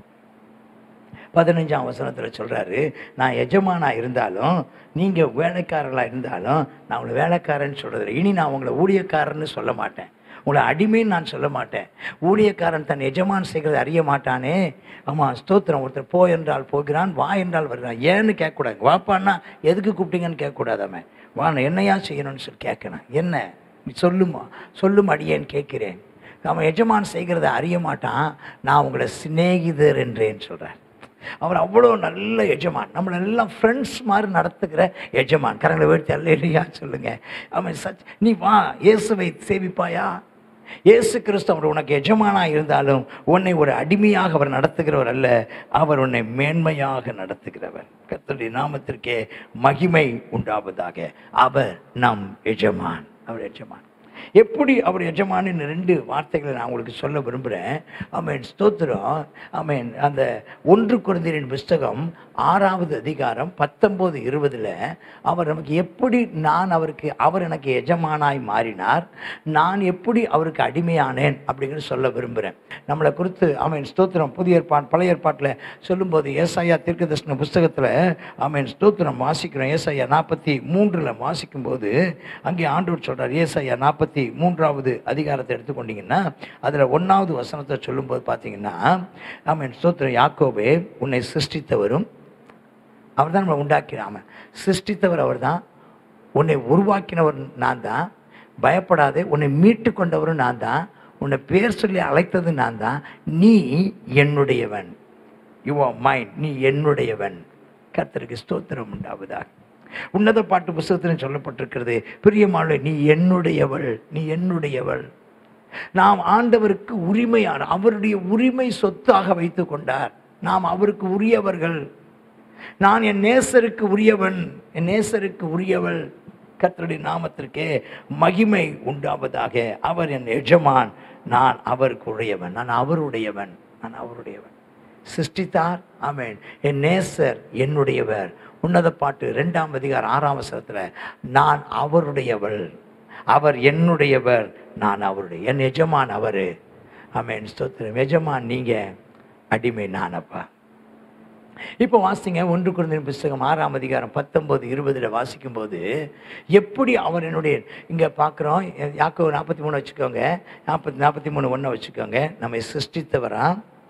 பதினஞ்சாம் வசனத்தில் சொல்றாரு நான் எஜமானா இருந்தாலும் நீங்கள் வேலைக்காரர்களாக இருந்தாலும் நான் உங்களை வேலைக்காரன்னு சொல்றது இனி நான் உங்களை ஊழியக்காரன்னு சொல்ல மாட்டேன் உங்களை அடிமைன்னு நான் சொல்ல மாட்டேன் ஊழியக்காரன் தன் எஜமான் செய்கிறதை அறிய மாட்டானே ஆமாம் ஸ்தோத்திரம் ஒருத்தர் போ என்றால் போகிறான் வா என்றால் வருகிறான் ஏன்னு கேட்கக்கூடாது வாப்பான்னா எதுக்கு கூப்பிட்டீங்கன்னு கேட்கக்கூடாதாமே வா நான் என்னையா செய்யணும்னு சொல்லி கேட்கணும் என்ன நீ சொல்லுமா சொல்லும் அடியேன்னு கேட்கிறேன் அவன் எஜமான் செய்கிறத அறிய மாட்டான் நான் உங்களை சிநேகிதர் என்றேன்னு சொல்கிறார் அவர் அவ்வளோ நல்ல எஜமான் நம்மளை எல்லாம் ஃப்ரெண்ட்ஸ் மாதிரி நடத்துகிற எஜமான் கரங்களை வீழ்த்தி அல்ல இல்லையா சொல்லுங்க அவன் சச் நீ வா இயேசுவை சேவிப்பாயா இயேசு கிறிஸ்து அவர் உனக்கு எஜமானா இருந்தாலும் உன்னை ஒரு அடிமையாக அவர் நடத்துகிறவர் அல்ல அவர் உன்னை மேன்மையாக நடத்துகிறவர் கர்த்தருடைய நாமத்திற்கே மகிமை உண்டாவதாக அவர் நம் எஜமான் அவர் எஜமான் எப்படி அவர் எஜமானின் ரெண்டு வார்த்தைகளை நான் உங்களுக்கு சொல்ல விரும்புகிறேன் ஆமேன் ஸ்தோத்திரம் ஆமேன் அந்த ஒன்று குழந்தையின் புஸ்தகம் ஆறாவது அதிகாரம் பத்தொம்போது இருபதில் அவர் நமக்கு எப்படி நான் அவருக்கு அவர் எனக்கு எஜமானாய் மாறினார் நான் எப்படி அவருக்கு அடிமையானேன் அப்படிங்கிற சொல்ல விரும்புகிறேன் நம்மளை குறித்து ஆமேன் ஸ்தோத்திரம் புதிய ஏற்பாடு பழைய ஏற்பாட்டில் சொல்லும்போது ஏசாயா தீர்க்கதர்ஷன புஸ்தகத்தில் ஆமேன் ஸ்தோத்திரம் வாசிக்கிறோம் ஏசாயா நாற்பத்தி மூன்றில் வாசிக்கும்போது அங்கே ஆண்டவர் சொல்கிறார் ஏசாயா நாற்பத்தி மூன்றாவது அதிகாரத்தை எடுத்துக்கொண்டீங்கன்னா அதில் ஒன்றாவது வசனத்தை சொல்லும்போது பார்த்தீங்கன்னா ஆமேன் ஸ்தோத்திரம் யாக்கோபே உன்னை சிருஷ்டித்தவரும் அவர் தான் நம்மளை உண்டாக்கினாம சிருஷ்டித்தவர் அவர் தான் உன்னை உருவாக்கினவர் நான் தான் பயப்படாதே உன்னை மீட்டு கொண்டவரும் நான் தான் உன்னை பேர் சொல்லி அழைத்தது நான் தான் நீ என்னுடையவன் யூ ஆர் மைண்ட் நீ என்னுடையவன் கர்த்தருக்கு ஸ்தோத்திரம் உண்டாவதாக உன்னத பாட்டு புஸ்தகத்தில் சொல்லப்பட்டிருக்கிறது பிரியமான நீ என்னுடையவள் நீ என்னுடையவள் நாம் ஆண்டவருக்கு உரிமையான அவருடைய உரிமை சொத்தாக வைத்து கொண்டார் நாம் அவருக்கு உரியவர்கள் நான் என் நேசருக்கு உரியவன் என் நேசருக்கு உரியவள் கர்த்தருடைய நாமத்திற்கே மகிமை உண்டாவதாக அவர் என் எஜமான் நான் அவருக்கு உடையவன் நான் அவருடையவன் நான் அவருடையவன் சிருஷ்டித்தார் ஆமென் என் நேசர் என்னுடையவர் உன்னத பாட்டு ரெண்டாம் அதிகாரம் ஆறாம் வசனத்தில் நான் அவருடையவள் அவர் என்னுடையவர் நான் அவருடைய என் எஜமான் அவர் ஆமென் ஸ்தோத்திரம் எஜமான் நீங்கள் அடிமை நானப்பா இப்போ வாசிங்க ஒன்று குழந்தையின் புஸ்தகம் ஆறாம் அதிகாரம் பத்தொம்போது இருபதில் வாசிக்கும்போது எப்படி அவர் என்னுடைய இங்கே பார்க்குறோம் யாக்கோ நாற்பத்தி மூணு வச்சுக்கோங்க நாற்பத்தி நாற்பத்தி மூணு ஒன்றை வச்சுக்கோங்க நம்மை சிருஷ்டித்தவரா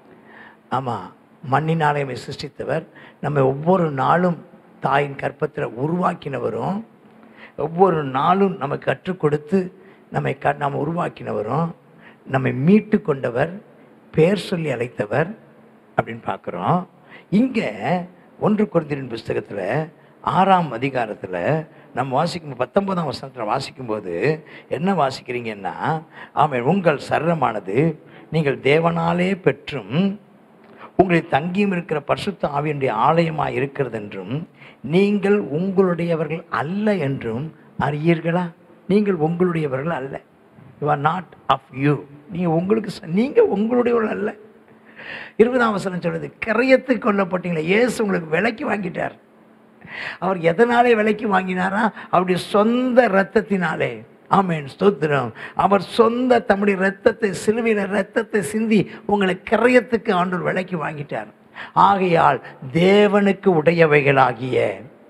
ஆமாம் மண்ணினாலே நம்மை சிருஷ்டித்தவர் நம்ம ஒவ்வொரு நாளும் தாயின் கற்பத்தில் உருவாக்கினவரும் ஒவ்வொரு நாளும் நம்ம கற்றுக் கொடுத்து நம்மை க நாம் உருவாக்கினவரும் நம்மை மீட்டு கொண்டவர் பேர் சொல்லி அழைத்தவர் அப்படின்னு பார்க்குறோம் இங்கே ஒன்று குருந்திரின் புஸ்தகத்தில் ஆறாம் அதிகாரத்தில் நம்ம வாசிக்கும் பத்தொன்பதாம் வசனத்தில் வாசிக்கும்போது என்ன வாசிக்கிறீங்கன்னா ஆமாம் உங்கள் சரமானது நீங்கள் தேவனாலே பெற்றும் உங்களில் தங்கியும் இருக்கிற பரிசுத்த ஆவியனுடைய ஆலயமாக இருக்கிறது என்றும் நீங்கள் உங்களுடையவர்கள் அல்ல என்றும் அறியீர்களா நீங்கள் உங்களுடையவர்கள் அல்ல you are not of you நீங்கள் உங்களுக்கு ச- நீங்கள் உங்களுடையவர்கள் அல்ல இருபதாம் வசனம் சொல்லுது கிரயத்துக்கு கொல்லப்பட்டீங்களே இயேசு உங்களுக்கு விலைக்கு வாங்கிட்டார் அவர் எதனாலே விலைக்கு வாங்கினாரா அவருடைய சொந்த இரத்தத்தினாலே ஆமென் ஸ்தோத்திரம் அவர் சொந்த தம்முடைய இரத்தத்தை சிலுவையில் இரத்தத்தை சிந்தி உங்களை கிரயத்துக்கு ஆண்டவர் விலைக்கு வாங்கிட்டார் ஆகையால் தேவனுக்கு உடையவைகளாகிய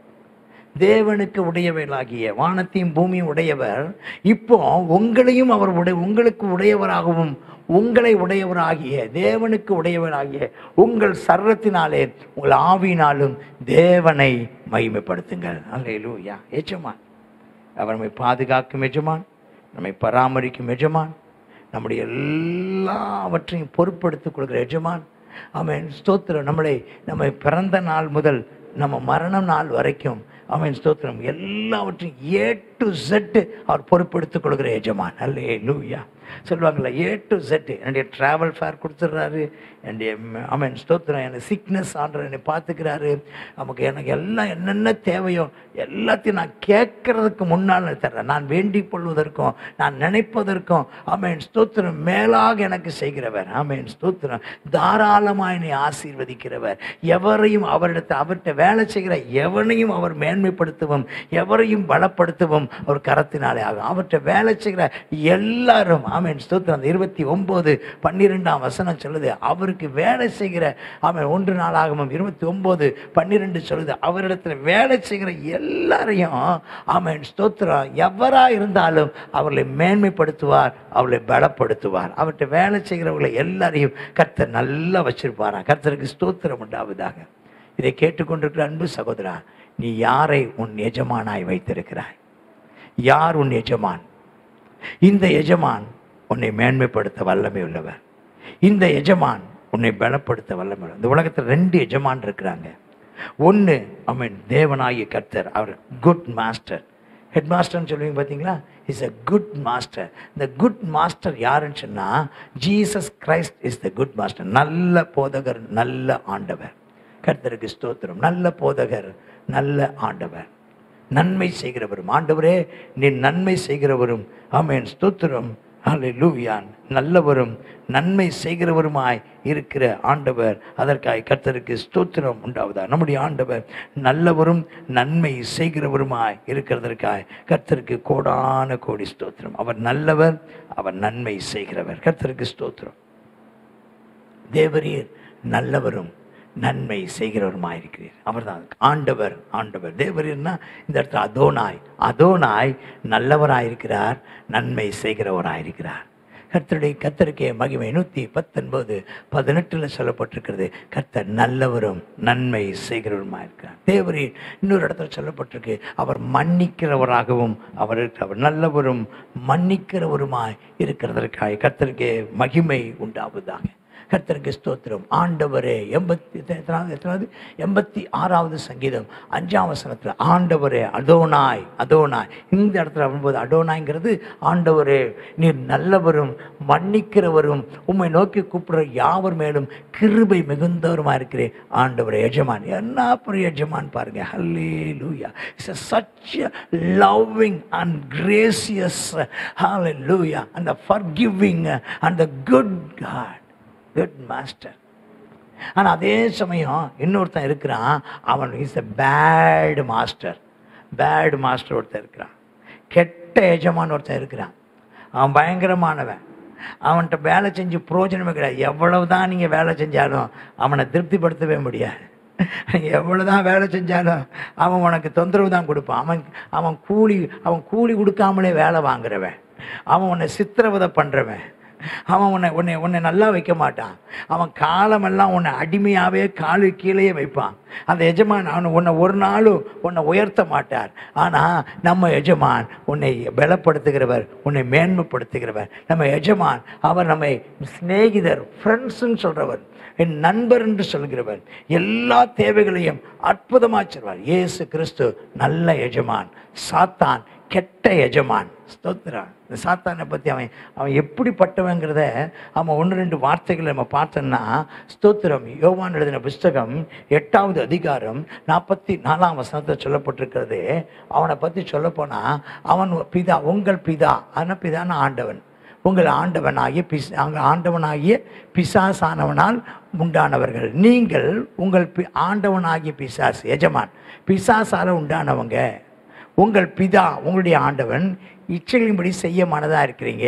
தேவனுக்கு உடையவைகளாகிய வானத்தையும் பூமியும் உடையவர் இப்போ உங்களையும் அவர் உடை உங்களுக்கு உடையவராகவும் உங்களை உடையவராகிய தேவனுக்கு உடையவராகிய உங்கள் சர்வத்தினாலே உங்கள் ஆவியினாலும் தேவனை மகிமைப்படுத்துங்கள் அல்லேலூயா எஜமான் அவர் நம்மை பாதுகாக்கும் எஜமான் நம்மை பராமரிக்கும் எஜமான் நம்முடைய எல்லாவற்றையும் பொறுப்படுத்திக் கொள்கிற எஜமான் அவன் ஸ்தோத்திரம் நம்மளை நம்ம பிறந்த நாள் முதல் நம்ம மரணம் நாள் வரைக்கும் அவன் ஸ்தோத்திரம் எல்லாவற்றையும் ஏ டு செட்டு அவர் பொறுப்பெடுத்துக் கொள்கிற எஜமான் அல்லே லூயா சொல்லுவாங்கள்ல ஏ டு செட்டு என்னுடைய ட்ராவல் ஃபேர் கொடுத்துட்றாரு என்னுடைய அவன் ஸ்தோத்திரம் எனக்கு சிக்னஸ் ஆண்டர் என்னை பார்த்துக்கிறாரு நமக்கு எனக்கு எல்லாம் என்னென்ன தேவையோ எல்லாத்தையும் நான் கேட்கறதுக்கு முன்னால் தர்றேன் நான் வேண்டிக் கொள்வதற்கும் நான் நினைப்பதற்கும் ஆமென் ஸ்தோத்திரம் மேலாக எனக்கு செய்கிறவர் ஆமென் ஸ்தோத்திரம் தாராளமாக என்னை ஆசீர்வதிக்கிறவர் எவரையும் அவரிடத்தில் அவர்கிட்ட வேலை செய்கிற எவனையும் அவர் மேன்மைப்படுத்தவும் எவரையும் பலப்படுத்தவும் அவர் கரத்தினாலே ஆகும் அவர்கிட்ட வேலை செய்கிற எல்லாரும் ஆமென் ஸ்தோத்திரம் அந்த இருபத்தி ஒன்பது பன்னிரெண்டாம் வசனம் சொல்லுது அவருக்கு வேலை செய்கிற ஆமென் ஒன்று நாளாகவும் இருபத்தி ஒன்பது பன்னிரெண்டு சொல்லுது அவரிடத்துல வேலை செய்கிற எல்லாரையும் ஆமென் ஸ்தோத்திரம் எவரா இருந்தாலும் அவர்களை மேன்மைப்படுத்துவார் அவர்களை பலப்படுத்துவார் அவர்கிட்ட வேலை செய்கிறவர்களை எல்லாரையும் கர்த்தர் நல்லா வச்சிருப்பாரா கர்த்தருக்கு ஸ்தோத்திரம் உண்டாவதாக இதை கேட்டுக்கொண்டிருக்கிற அன்பு சகோதரா நீ யாரை உன் எஜமானாய் வைத்திருக்கிறாய் யார் உன் எஜமான் இந்த எஜமான் உன்னை மேன்மைப்படுத்த வல்லமை உள்ளவர் இந்த எஜமான் உன்னை பலப்படுத்த வல்லமை உள்ளவர். இந்த உலகத்தில் ரெண்டு எஜமான் இருக்கிறாங்க ஒன்று அவன் தேவனாகிய கர்த்தர் அவர் குட் மாஸ்டர் ஹெட் மாஸ்டர்னு சொல்லுவீங்க பார்த்தீங்களா இஸ் a குட் மாஸ்டர் இந்த குட் மாஸ்டர் யாருன்னு சொன்னால் Jesus Christ is the good master நல்ல போதகர் நல்ல ஆண்டவர் கர்த்தருக்கு ஸ்தோத்திரம் நல்ல போதகர் நல்ல ஆண்டவர் நன்மை செய்கிறவரும் ஆண்டவரே நீ நன்மை செய்கிறவரும் ஆமென் ஸ்தோத்திரம் அல்லேலூயான் நல்லவரும் நன்மை செய்கிறவருமாய் இருக்கிற ஆண்டவர் அதற்காய் கர்த்தருக்கு ஸ்தோத்திரம் உண்டாவதா நம்முடைய ஆண்டவர் நல்லவரும் நன்மை செய்கிறவருமாய் இருக்கிறதற்காய் கர்த்தருக்கு கோடான கோடி ஸ்தோத்திரம் அவர் நல்லவர் அவர் நன்மை செய்கிறவர் கர்த்தருக்கு ஸ்தோத்திரம் தேவரீர் நல்லவரும் நன்மை செய்கிறவருமாயிருக்கிறீர் அவர்தான் ஆண்டவர் ஆண்டவர் தேவரீர்னா இந்த இடத்துல அதோனாய் அதோனாய் நல்லவராயிருக்கிறார் நன்மை செய்கிறவராயிருக்கிறார் கர்த்தருடைய கர்த்தருக்கே மகிமை நூற்றி பத்தொன்பது பதினெட்டில் சொல்லப்பட்டிருக்கிறது கர்த்தர் நல்லவரும் நன்மை செய்கிறவருமா இருக்கிறார் தேவரீர் இன்னொரு இடத்துல சொல்லப்பட்டிருக்கு அவர் மன்னிக்கிறவராகவும் அவர் இருக்கிறவர் நல்லவரும் மன்னிக்கிறவருமாய் இருக்கிறதற்காக கர்த்தருக்கே மகிமை உண்டாவதாக கர்த்தருக்கு ஸ்தோத்திரம் ஆண்டவரே எண்பத்தி எத்தனாவது எத்தனாவது எண்பத்தி ஆறாவது சங்கீதம் அஞ்சாம் வசனத்தில் ஆண்டவரே அதோனாய் அதோனாய் இந்த இடத்துல வரும்போது அதோனாய்ங்கிறது ஆண்டவரே நீர் நல்லவரும் மன்னிக்கிறவரும் உம்மை நோக்கி கூப்பிடுற யாவர் மேலும் கிருபை மிகுந்தவருமா இருக்கிறேன் ஆண்டவரே எஜமான் என்ன பெரிய எஜமான் பாருங்க hallelujah it's such loving and gracious hallelujah அந்த forgiving and the good God good master ஆனால் அதே சமயம் இன்னொருத்தன் இருக்கிறான் அவன் is a bad master bad master ஒருத்தன் இருக்கிறான் கெட்ட எஜமான் ஒருத்தன் இருக்கிறான் அவன் பயங்கரமானவன் அவன்கிட்ட வேலை செஞ்சு பிரயோஜனமே கிடையாது எவ்வளவு தான் நீங்கள் வேலை செஞ்சாலும் அவனை திருப்திப்படுத்தவே முடியாது எவ்வளோதான் வேலை செஞ்சாலும் அவன் உனக்கு தொந்தரவு தான் கொடுப்பான் அவன் அவன் கூலி அவன் கூலி கொடுக்காமலே வேலை வாங்குறவன் அவன் உன்னை சித்திரவதை பண்ணுறவன் அவன் உன்னை உன்னை உன்னை நல்லா வைக்க மாட்டான் அவன் காலமெல்லாம் உன்னை அடிமையாகவே காலு கீழேயே வைப்பான் அந்த எஜமான் அவனை உன்னை ஒரு நாளும் உன்னை உயர்த்த மாட்டார் ஆனால் நம்ம எஜமான் உன்னை பலப்படுத்துகிறவர் உன்னை மேன்மைப்படுத்துகிறவர் நம்ம எஜமான் அவர் நம்மை சிநேகிதர் ஃப்ரெண்ட்ஸுன்னு சொல்கிறவர் என் நண்பர் என்று சொல்கிறவர் எல்லா தேவைகளையும் அற்புதமாக சொல்வார் இயேசு கிறிஸ்து நல்ல எஜமான் சாத்தான் கெட்ட எஜமான் ஸ்தோத்திரம் இந்த சாத்தானை பற்றி அவன் அவன் எப்படிப்பட்டவங்கிறத அவன் ஒன்று ரெண்டு வார்த்தைகளை நம்ம பார்த்தோம்னா ஸ்தோத்திரம் யோவான் எழுதின புஸ்தகம் எட்டாவது அதிகாரம் நாற்பத்தி நாலாம் வசனத்தில் சொல்லப்பட்டிருக்கிறது அவனை பற்றி சொல்லப்போனால் அவன் பிதா உங்கள் பிதா ஆனால் பிதான ஆண்டவன் உங்கள் ஆண்டவனாகிய பிஸ் அங்கே ஆண்டவனாகிய பிசாசானவனால் உண்டானவர்கள் நீங்கள் உங்கள் பி ஆண்டவனாகிய பிசாஸ் எஜமான் பிசாசால உண்டானவங்க உங்கள் பிதா உங்களுடைய ஆண்டவன் இச்சைகளின்படி செய்ய மனதாக இருக்கிறீங்க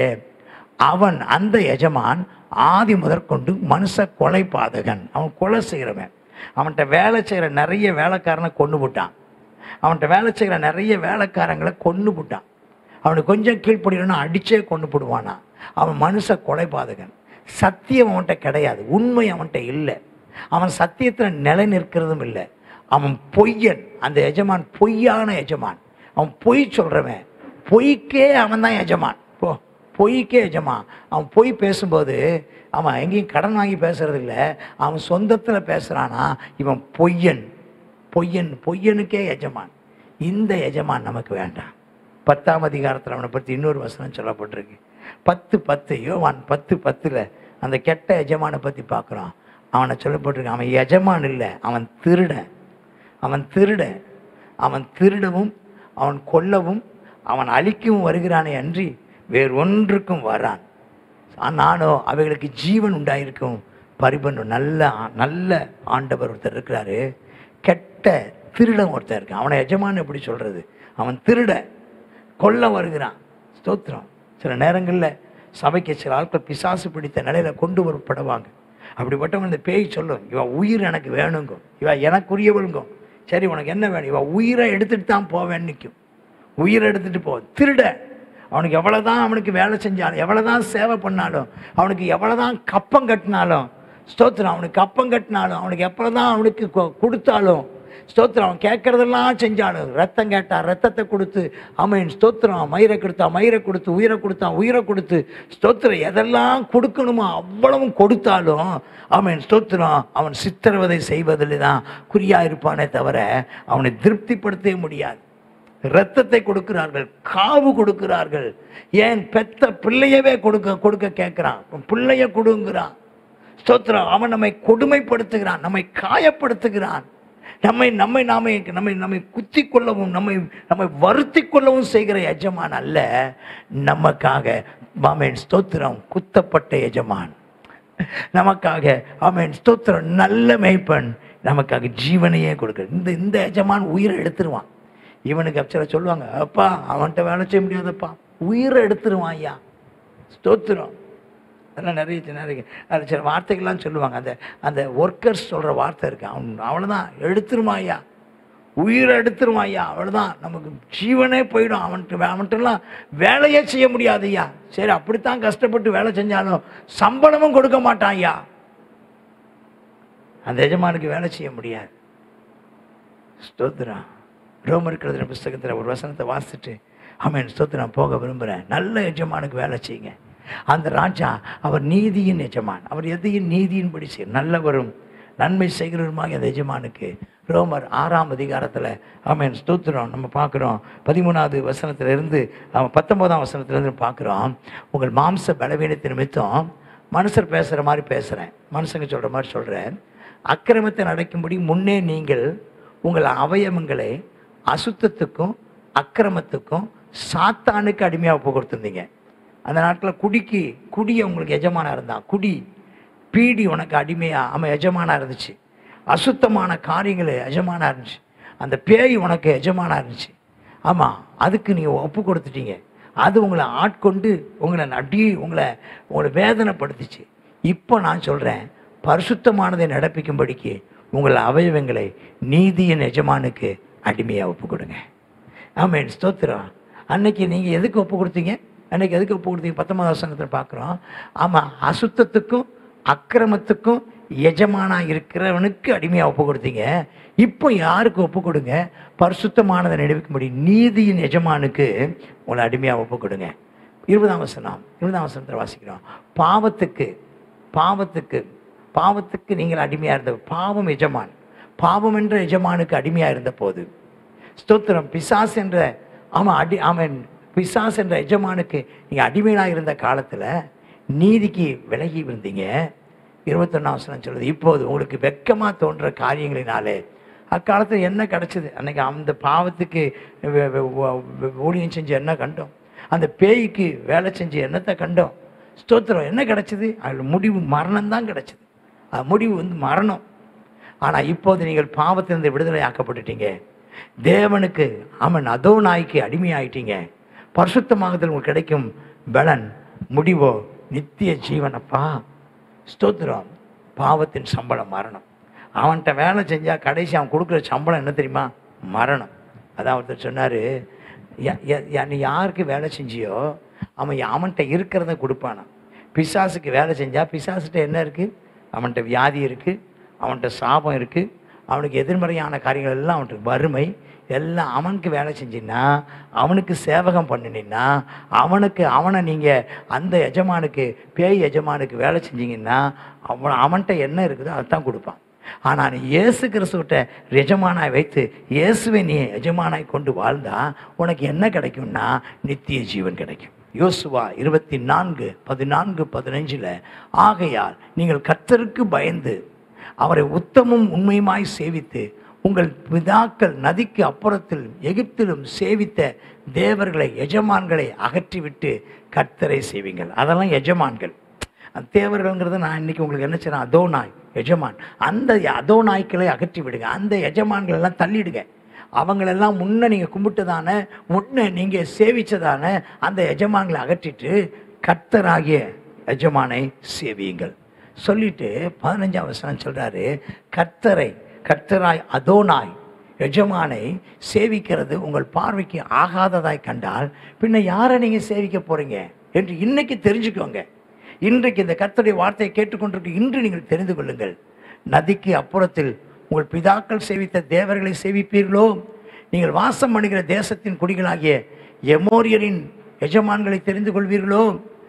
அவன் அந்த எஜமான் ஆதி முதற்கொண்டு மனுஷ கொலை பாதகன் அவன் கொலை செய்கிறவன் அவன்கிட்ட வேலை செய்கிற நிறைய வேலைக்காரனை கொண்டு போட்டான் அவன்கிட்ட வேலை செய்கிற நிறைய வேலைக்காரங்களை கொண்டு போட்டான் அவனுக்கு கொஞ்சம் கீழ்ப்படினா அடிச்சே கொண்டு போடுவானா அவன் மனுஷ கொலை பாதகன் சத்தியம் அவன்கிட்ட கிடையாது உண்மை அவன்கிட்ட இல்லை அவன் சத்தியத்தில் நிலை நிற்கிறதும் இல்லை அவன் பொய்யன் அந்த எஜமான் பொய்யான எஜமான் அவன் பொய் சொல்கிறவன் பொய்க்கே அவன் தான் எஜமான் பொய்க்கே எஜமான் அவன் பொய் பேசும்போது அவன் எங்கேயும் கடன் வாங்கி பேசுறது இல்ல அவன் சொந்தத்தில் பேசுகிறானா இவன் பொய்யன் பொய்யன் பொய்யனுக்கே எஜமான் இந்த எஜமான் நமக்கு வேண்டாம் பத்தாம் அதிகாரத்தில் அவனை பற்றி இன்னொரு வசனம் சொல்லப்பட்டிருக்கு பத்து பத்து யோவான் பத்து பத்தில் அந்த கெட்ட எஜமானை பற்றி பார்க்குறோம் அவனை சொல்லப்பட்டிருக்கு அவன் எஜமான் இல்லை அவன் திருடன் அவன் திருடன் அவன் திருடவும் அவன் கொல்லவும் அவன் அழிக்கவும் வருகிறானே அன்றி வேறு ஒன்றுக்கும் வரான் நானோ அவைகளுக்கு ஜீவன் உண்டாயிருக்கும் பரிபண்ணும் நல்ல ஆ- நல்ல ஆண்டவர் ஒருத்தர் இருக்கிறாரு கெட்ட திருடன் ஒருத்தர் இருக்கான் அவனை எஜமான் எப்படி சொல்றது அவன் திருட கொல்ல வருகிறான் ஸ்தோத்திரம் சில நேரங்களில் சபைக்கு சில ஆட்கள் பிசாசு பிடித்த நிலையில கொண்டு வரப்படுவாங்க அப்படிப்பட்டவன் இந்த பேய் சொல்லும் இவன் உயிர் எனக்கு வேணுங்க இவன் எனக்குரியவளுங்க சரி உனக்கு என்ன வேணும் இவன் உயிரை எடுத்துட்டு தான் போவேன்னு நிற்கும் உயிரை எடுத்துட்டு போ திருட அவனுக்கு எவ்வளவுதான் அவனுக்கு வேலை செஞ்சாலும் எவ்வளவுதான் சேவை பண்ணாலும் அவனுக்கு எவ்வளவுதான் கப்பம் கட்டினாலும் ஸ்தோத்திரம் அவனுக்கு கப்பம் கட்டினாலும் அவனுக்கு எப்பதான் அவனுக்கு கொ- கொடுத்தாலும் ஸ்தோத்திரம் அவன் கேட்கறதெல்லாம் செஞ்சாலும் ரத்தம் கேட்டா ரத்தத்தை கொடுத்து அவன் ஸ்தோத்திரம் மயிரை கொடுத்தா மயிரை கொடுத்து உயிரை கொடுத்தா உயிரை கொடுத்து ஸ்தோத்திரம் எதெல்லாம் கொடுக்கணுமோ அவ்வளவும் கொடுத்தாலும் அவன் ஸ்தோத்திரம் அவன் சித்திரவதை செய்வதில் தான் குறியா இருப்பானே தவிர அவனை திருப்திப்படுத்தவே முடியாது இரத்தத்தை கொடுக்கிறார்கள் காவு கொடுக்கிறார்கள் ஏன் பெத்த பிள்ளையவே கொடுக்க கொடுக்க கேட்கிறான் உன் பிள்ளைய கொடுங்கிறான் ஸ்தோத்திரம் அவன் நம்மை கொடுமைப்படுத்துகிறான் நம்மை காயப்படுத்துகிறான் நம்மை நம்மை நாமே நம்மை நம்மை குத்தி கொள்ளவும் நம்மை நம்மை வருத்தி கொள்ளவும் செய்கிற எஜமான் அல்ல நமக்காக மாமேன் ஸ்தோத்திரம் குத்தப்பட்ட எஜமான் நமக்காக ஆமென் ஸ்தோத்திரம் நல்ல மேய்ப்பன் நமக்காக ஜீவனையே கொடுக்குற இந்த இந்த எஜமான் உயிரை எடுத்துருவான் இவனுக்கு சில சொல்லுவாங்க அப்பா அவன்கிட்ட வேலை செய்ய முடியாதப்பா உயிரை எடுத்துருவான் ஐயா ஸ்தோத்திரம் அதெல்லாம் நிறைய சின்ன நிறைய அது சில வார்த்தைகள்லாம் சொல்லுவாங்க அந்த அந்த ஒர்க்கர்ஸ் சொல்கிற வார்த்தை இருக்கு அவன் அவ்வளோதான் எடுத்துருமா ஐயா உயிரை எடுத்துருவான் ஐயா அவ்வளோதான் நமக்கு ஜீவனே போயிடும் அவன்கிட்ட அவன்கிட்டலாம் வேலையே செய்ய முடியாது ஐயா சரி அப்படித்தான் கஷ்டப்பட்டு வேலை செஞ்சாலும் சம்பளமும் கொடுக்க மாட்டான் ஐயா அந்த எஜமானுக்கு வேலை செய்ய முடியாது ஸ்தோத்திரம் ரோமர் கழுதின புஸ்தகத்தில் ஒரு வசனத்தை வாசிச்சுட்டு ஆமென் ஸ்தோத்திரம் போக விரும்புகிறேன் நல்ல எஜமானுக்கு வேலை செய்யுங்க அந்த ராஜா அவர் நீதியின் எஜமான் அவர் எதையும் நீதியின்படி செய்ய நல்லவரும் நன்மை செய்கிறவருமாக அந்த எஜமானுக்கு ரோமர் ஆறாம் அதிகாரத்தில் ஆமென் ஸ்தோத்திரம் நம்ம பார்க்குறோம் பதிமூணாவது வசனத்திலிருந்து அவன் பத்தொம்போதாம் வசனத்திலிருந்து பார்க்குறோம் உங்கள் மாம்ச பலவீனத்தின் நிமித்தம் மனுஷர் பேசுகிற மாதிரி பேசுகிறேன் மனுஷங்க சொல்கிற மாதிரி சொல்கிறேன் அக்கிரமத்தை நடக்கும்படி முன்னே நீங்கள் உங்கள் அவயவங்களை அசுத்தத்துக்கும் அக்கிரமத்துக்கும் சாத்தானுக்கு அடிமையாக ஒப்பு கொடுத்துருந்தீங்க அந்த நாட்டில் குடிக்கு குடியை உங்களுக்கு எஜமானா இருந்தான் குடி பீடி உனக்கு அடிமையா அவன் எஜமானா இருந்துச்சு அசுத்தமான காரியங்கள் எஜமானா இருந்துச்சு அந்த பேய் உனக்கு எஜமானா இருந்துச்சு ஆமாம் அதுக்கு நீங்கள் ஒப்பு கொடுத்துட்டீங்க அது உங்களை ஆட்கொண்டு உங்களை நடி உங்களை உங்களை வேதனைப்படுத்துச்சு இப்போ நான் சொல்கிறேன் பரிசுத்தமானதை நடப்பிக்கும்படிக்கு உங்கள் அவயவங்களை நீதியின் எஜமானுக்கு அடிமையாக ஒப்பு கொடுங்க ஆமென் ஸ்தோத்திரம் அன்னைக்கு நீங்கள் எதுக்கு ஒப்பு கொடுத்தீங்க அன்னைக்கு எதுக்கு ஒப்பு கொடுத்தீங்க பத்தொன்பதாம் வசனத்தில் பார்க்குறோம் ஆமாம் அசுத்தத்துக்கும் அக்கிரமத்துக்கும் எஜமானாக இருக்கிறவனுக்கு அடிமையாக ஒப்பு கொடுத்தீங்க இப்போ யாருக்கு ஒப்பு கொடுங்க பரிசுத்தமானதை நினைவுக்கும்படி நீதியின் எஜமானுக்கு உங்களை அடிமையாக ஒப்பு கொடுங்க இருபதாம் வசனம் இருபதாம் வசனத்தில் வாசிக்கிறோம் பாவத்துக்கு பாவத்துக்கு பாவத்துக்கு நீங்கள் அடிமையாக இருந்த பாவம் எஜமான் பாவம் என்ற எஜமானுக்கு அடிமையாக இருந்த போது ஸ்தோத்திரம் பிசாஸ் என்ற ஆமாம் அடி ஆமாம் பிசாஸ் என்ற எஜமானுக்கு நீங்கள் அடிமையாக இருந்த காலத்தில் நீதிக்கு விலகி இருந்தீங்க இருபத்தொன்னாம் வசனம் சொல்லுது இப்போது உங்களுக்கு வெட்கமாக தோன்ற காரியங்களினாலே அக்காலத்தில் என்ன கிடைச்சது அன்னைக்கு அந்த பாவத்துக்கு வெ- வெ- வெ- ஊழியம் செஞ்சு என்ன கண்டோம் அந்த பேய்க்கு வேலை செஞ்சு என்னத்தை கண்டோம் ஸ்தோத்திரம் என்ன கிடைச்சது அதில் முடிவு மரணம் தான் கிடைச்சது அது முடிவு வந்து மரணம் ஆனால் இப்போது நீங்கள் பாவத்திலிருந்து விடுதலை ஆக்கப்பட்டுட்டீங்க தேவனுக்கு அவன் அதோ நாய்க்கு அடிமையாயிட்டீங்க பரிசுத்தமாகத்தில் உங்களுக்கு கிடைக்கும் பலன் முடிவோ நித்திய ஜீவனப்பா ஸ்தோத்திரம் பாவத்தின் சம்பளம் மரணம் அவன்கிட்ட வேலை செஞ்சால் கடைசி அவன் கொடுக்குற சம்பளம் என்ன தெரியுமா மரணம் அதான் ஒருத்தர் சொன்னார் நீ யாருக்கு வேலை செஞ்சியோ அவன் அவன்கிட்ட இருக்கிறத கொடுப்பானா பிசாசுக்கு வேலை செஞ்சால் பிசாசுகிட்ட என்ன இருக்குது அவன்கிட்ட வியாதி இருக்குது அவன்கிட்ட சாபம் இருக்குது அவனுக்கு எதிர்மறையான காரியங்கள் எல்லாம் அவனுக்கு வறுமை எல்லாம் அவனுக்கு வேலை செஞ்சின்னா அவனுக்கு சேவகம் பண்ணினீன்னா அவனுக்கு அவனை நீங்கள் அந்த எஜமானுக்கு பேய் எஜமானுக்கு வேலை செஞ்சீங்கன்னா அவன் அவன்கிட்ட என்ன இருக்குதோ அதைத்தான் கொடுப்பான் ஆனால் நீ இயேசு கிறிஸ்துவிட்ட எஜமானாய் வைத்து இயேசுவை நீ எஜமானாய் கொண்டு வாழ்ந்தா உனக்கு என்ன கிடைக்கும்னா நித்திய ஜீவன் கிடைக்கும் யோசுவா இருபத்தி நான்கு பதினான்கு பதினஞ்சில் ஆகையால் நீங்கள் கர்த்தருக்கு பயந்து அவரை உத்தமும் உண்மையுமாய் சேவித்து உங்கள் பிதாக்கள் நதிக்கு அப்புறத்தில் எகிப்திலும் சேவித்த தேவர்களை எஜமான்களை அகற்றிவிட்டு கர்த்தரை செய்வீங்கள் அதெல்லாம் எஜமான்கள் அந்த தேவர்கள்ங்கிறது நான் இன்னைக்கு உங்களுக்கு என்ன செய்றேன் அதோ நாய் எஜமான் அந்த அதோ நாய்க்களை அகற்றி விடுங்க அந்த எஜமான்கள் எல்லாம் தள்ளிடுங்க அவங்களெல்லாம் முன்ன நீங்கள் கும்பிட்டதான முன்ன நீங்கள் சேவிச்சதான அந்த எஜமான்களை அகற்றிட்டு கர்த்தராகிய எஜமானை சேவியுங்கள் சொல்லிட்டு பதினஞ்சாம் வசனம் சொல்றாரு கர்த்தரை கர்த்தராய் அதோனாய் எஜமானை சேவிக்கிறது உங்கள் பார்வைக்கு ஆகாததாய் கண்டால் பின்ன யாரை நீங்கள் சேவிக்க போறீங்க என்று இன்னைக்கு தெரிஞ்சுக்கோங்க இன்றைக்கு இந்த கர்த்தருடைய வார்த்தையை கேட்டுக்கொண்டிருக்க இன்று நீங்கள் தெரிந்து கொள்ளுங்கள் நதிக்கு அப்புறத்தில் உங்கள் பிதாக்கள் சேவித்த தேவர்களை சேவிப்பீர்களோ நீங்கள் வாசம் பண்ணுகிற தேசத்தின் குடிகளாகிய எமோரியரின் எஜமான்களை தெரிந்து கொள்வீர்களோ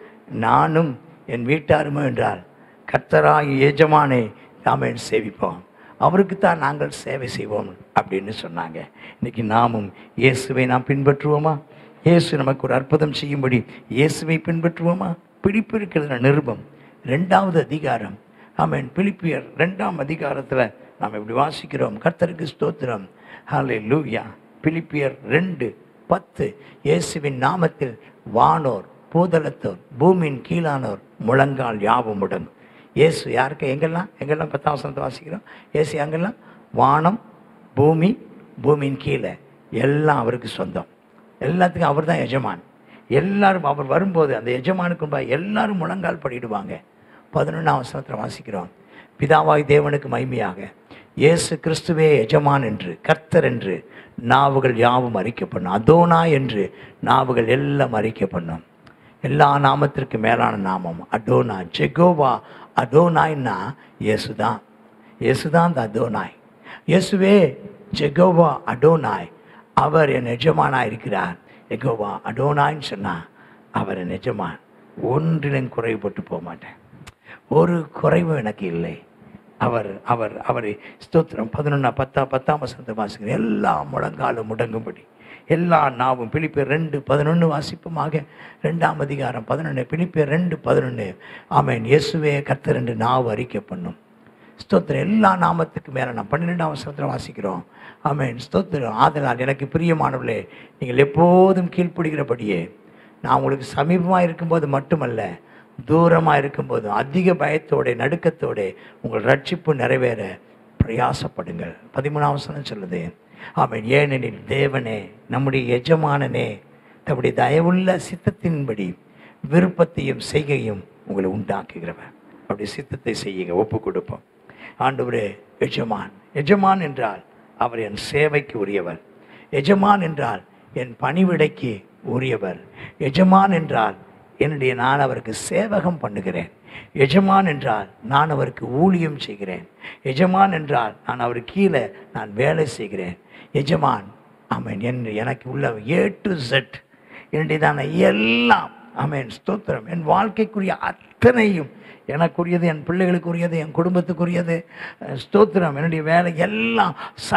நானும் என் வீட்டாருமோ என்றால் கர்த்தராய் எஜமானை நாம சேவிப்போம் அவருக்கு தான் நாங்கள் சேவை செய்வோம் அப்படின்னு சொன்னாங்க இன்னைக்கு நாமும் இயேசுவை நாம் பின்பற்றுவோமா இயேசு நமக்கு ஒரு அற்புதம் செய்யும்படி இயேசுவை பின்பற்றுவோமா பிடிப்பு இருக்கிற நிருபம் ரெண்டாவது அதிகாரம் ஆமென் பிலிப்பியர் ரெண்டாம் அதிகாரத்தில் நாம் இப்படி வாசிக்கிறோம் கர்த்தருக்கு ஸ்தோத்திரம் ஹாலே லூயா பிலிப்பியர் ரெண்டு பத்து இயேசுவின் நாமத்தில் வானோர் பூதலத்தோர் பூமியின் கீழானோர் முழங்கால் யாவும் முடங்கும் இயேசு யாருக்கு எங்கெல்லாம் எங்கெல்லாம் பத்தாம் வசனத்தை வாசிக்கிறோம் இயேசு எங்கெல்லாம் வானம் பூமி பூமியின் கீழே எல்லாம் அவருக்கு சொந்தம் எல்லாத்துக்கும் அவர் தான் எஜமான் எல்லாரும் அவர் வரும்போது அந்த எஜமானுக்கு முன்பாக எல்லாரும் முழங்கால் படிடுவாங்க பதினொன்றாம் வசனத்தில் வாசிக்கிறோம் பிதாவாய் தேவனுக்கு மகிமையாக இயேசு கிறிஸ்துவே எஜமான் என்று கர்த்தர் என்று நாவுகள் யாவும் அறிக்கை பண்ணும் அதோனா என்று நாவுகள் எல்லாம் அறிக்கை பண்ணும் எல்லா நாமத்திற்கு மேலான நாமம் அடோனா ஜெகோவா அடோனாய்னா இயேசுதான் இயேசுதான் அந்த அதோனாய் இயேசுவே ஜெகோவா அடோனாய் அவர் என் எஜமானாய் இருக்கிறார் எகோவா அடோனாய்ன்னு சொன்னா அவர் என் எஜமான் ஒன்றிலும் குறைபட்டு போக மாட்டேன் ஒரு குறைவும் எனக்கு இல்லை அவர் அவர் அவர் ஸ்தோத்திரம் பதினொன்னா பத்தா பத்தாம் வசனத்தை வாசிக்கிறேன் எல்லா முழங்காலும் முடங்கும்படி எல்லா நாவும் பிலிப்பியர் ரெண்டு பதினொன்று வாசிப்புமாக ரெண்டாம் அதிகாரம் பதினொன்று பிலிப்பியர் ரெண்டு பதினொன்று ஆமென் இயேசுவே கர்த்தர் என்று நாவு அறிக்கை பண்ணும் ஸ்தோத்திரம் எல்லா நாமத்துக்கு மேலே நான் பன்னிரெண்டாம் வசனத்தில் வாசிக்கிறோம் ஆமென் ஸ்தோத்திரம் ஆதலால் எனக்கு பிரியமானவர்களே நீங்கள் எப்போதும் கீழ்ப்படுகிறபடியே நான் உங்களுக்கு சமீபமாக இருக்கும்போது மட்டுமல்ல தூரமாக இருக்கும்போது அதிக பயத்தோட நடுக்கத்தோட உங்கள் ரட்சிப்பு நிறைவேற பிரயாசப்படுங்கள் பதிமூணாம் வசனம் சொல்லுது ஆமென் ஏனெனில் தேவனே நம்முடைய எஜமானனே தம்முடைய தயவுள்ள சித்தத்தின்படி விருப்பத்தையும் செய்கையும் உங்களை உண்டாக்குகிறவன் அப்படி சித்தத்தை செய்யுங்க ஒப்பு கொடுப்போம் ஆண்டவரே எஜமான் எஜமான் என்றால் அவர் என் சேவைக்கு உரியவர் எஜமான் என்றால் என் பணிவிடைக்கு உரியவர் எஜமான் என்றால் என்னுடைய நான் அவருக்கு சேவகம் பண்ணுகிறேன் எஜமான் என்றால் நான் அவருக்கு ஊழியம் செய்கிறேன் எஜமான் என்றால் நான் அவர் கீழே நான் வேலை செய்கிறேன் எஜமான் ஆமென் என் எனக்கு உள்ள ஏ டு செட் என்னுடையதான எல்லாம் ஆமென் ஸ்தோத்திரம் என் வாழ்க்கைக்குரிய அத்தனையும் எனக்குரியது என் பிள்ளைகளுக்குரியது என் குடும்பத்துக்குரியது அஹ், ஸ்தோத்திரம் என்னுடைய வேலை எல்லாம்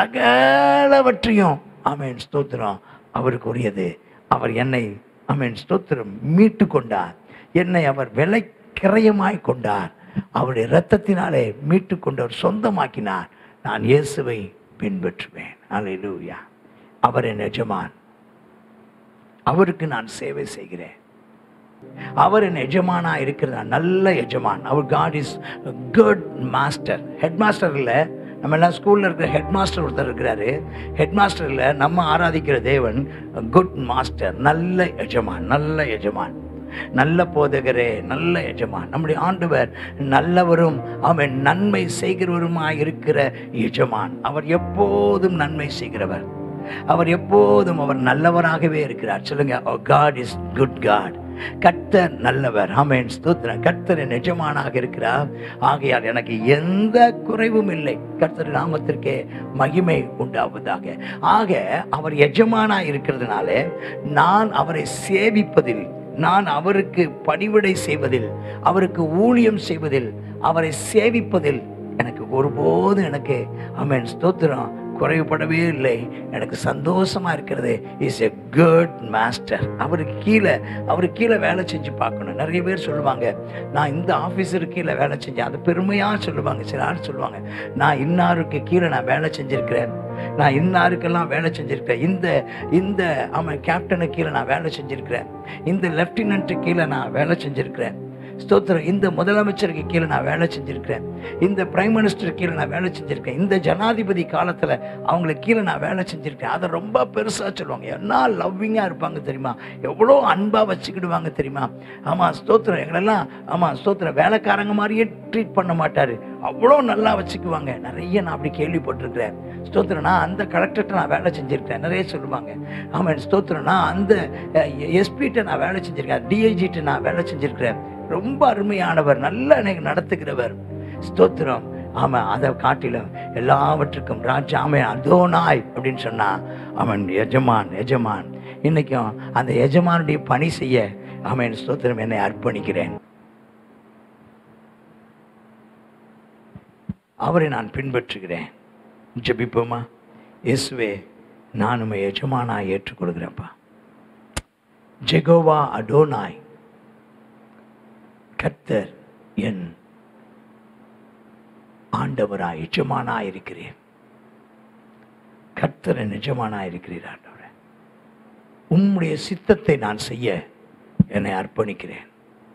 சகலவற்றையும் ஆமென் ஸ்தோத்திரம் அவருக்கு உரியது அவர் என்னை ஆமென் ஸ்தோத்திரம் மீட்டு கொண்டார் என்னை அவர் விலை கிரயமாய் கொண்டார் அவருடைய இரத்தத்தினாலே மீட்டு கொண்டவர் சொந்தமாக்கினார் நான் இயேசுவை பின்பற்றுவேன் அல்லேலூயா அவர் என் எஜமான் அவருக்கு நான் சேவை செய்கிறேன் அவர் என் எஜமானா இருக்கிறதா நல்ல எஜமான் அவர் God is good master head master இல்லை நம்ம எல்லாம் ஸ்கூலில் இருக்கிற ஹெட் மாஸ்டர் ஒருத்தர் இருக்கிறாரு ஹெட் மாஸ்டர் இல்லை நம்ம ஆராதிக்கிற தேவன் குட் மாஸ்டர் நல்ல எஜமான் நல்ல எஜமான் நல்ல போதகரே நல்ல எஜமான் நம்முடைய ஆண்டவர் நல்லவரும் அவன் நன்மை செய்கிறவருமாய் இருக்கிற எஜமான் அவர் எப்போதும் நன்மை செய்கிறவர் அவர் எப்போதும் அவர் நல்லவராகவே இருக்கிறார் சொல்லுங்க காட் இஸ் குட் காட் கர்த்தர் நல்லவர் ஆமென் ஸ்தோத்திரம் கர்த்தர் என் எஜமானாக இருக்கிறார் ஆகையால் எனக்கு எந்த குறைவும் இல்லை கர்த்தர் நாமத்திற்கே மகிமை உண்டாவதாக ஆக அவர் எஜமானா இருக்கிறதுனால நான் அவரை சேவிப்பதில் நான் அவருக்கு பணிவிடை செய்வதில் அவருக்கு ஊழியம் செய்வதில் அவரை சேவிப்பதில் எனக்கு ஒருபோதும் எனக்கு ஆமென் ஸ்தோத்திரம் குறைவுபடவே இல்லை எனக்கு சந்தோஷமா இருக்கிறது இஸ் எ குட் மாஸ்டர் அவருக்கு கீழே அவருக்கு கீழே வேலை செஞ்சு பார்க்கணும் நிறைய பேர் சொல்லுவாங்க நான் இந்த ஆஃபீஸருக்கு கீழே வேலை செஞ்சேன் அது பெருமையாக சொல்லுவாங்க சில ஆள் சொல்லுவாங்க நான் இன்னாருக்கு கீழே நான் வேலை செஞ்சிருக்கிறேன் நான் இன்னாருக்கெல்லாம் வேலை செஞ்சிருக்கிறேன் இந்த இந்த ஆமாம் கேப்டனுக்கு கீழே நான் வேலை செஞ்சிருக்கிறேன் இந்த லெஃப்டினன்ட்டு கீழே நான் வேலை செஞ்சிருக்கிறேன் ஸ்தோத்திரம் இந்த முதலமைச்சருக்கு கீழே நான் வேலை செஞ்சிருக்கிறேன் இந்த பிரைம் மினிஸ்டர் கீழே நான் வேலை செஞ்சிருக்கேன் இந்த ஜனாதிபதி காலத்தில் அவங்களுக்கு கீழே நான் வேலை செஞ்சிருக்கேன் அதை ரொம்ப பெருசாக சொல்லுவாங்க என்ன லவ்விங்காக இருப்பாங்க தெரியுமா எவ்வளோ அன்பாக வச்சுக்கிடுவாங்க தெரியுமா ஆமாம் ஸ்தோத்திரம் எங்களெல்லாம் ஆமாம் ஸ்தோத்திரம் வேலைக்காரங்க மாதிரியே ட்ரீட் பண்ண மாட்டார் அவ்வளோ நல்லா வச்சுக்குவாங்க நிறைய நான் அப்படி கேள்விப்பட்டிருக்கிறேன் ஸ்தோத்திரம் நான் அந்த கலெக்டர்கிட்ட நான் வேலை செஞ்சுருக்கேன் நிறைய சொல்லுவாங்க ஆமாம் ஸ்தோத்திரம் நான் அந்த எஸ்பிகிட்ட நான் வேலை செஞ்சுருக்கேன் டிஐஜிட்ட நான் வேலை செஞ்சுருக்கிறேன் ரொம்ப அருமையானவர் நல்லா எனக்கு நடத்துகிறவர் ஸ்தோத்திரம் ஆமாம் அதை காட்டிலும் எல்லாவற்றுக்கும் ராஜா அவன் அதோ நாய் அப்படின்னு சொன்னா அவன் எஜமான் எஜமான் இன்னைக்கும் அந்த எஜமானுடைய பணி செய்ய அவன் ஸ்தோத்திரம் என்னை அர்ப்பணிக்கிறேன் அவரை நான் பின்பற்றுகிறேன் ஜெபிப்போமா இயேசுவே நான் உம்மை எஜமானா ஏற்றுக்கொள்கிறேன்ப்பா ஜெகோவா அடோனாய் கர்த்தர் என் ஆண்டவராய் எஜமானாய் இருக்கிறேன் கர்த்தர் என் எஜமானாய் இருக்கிறீர் ஆண்டவரே உம்முடைய சித்தத்தை நான் செய்ய என்னை அர்ப்பணிக்கிறேன்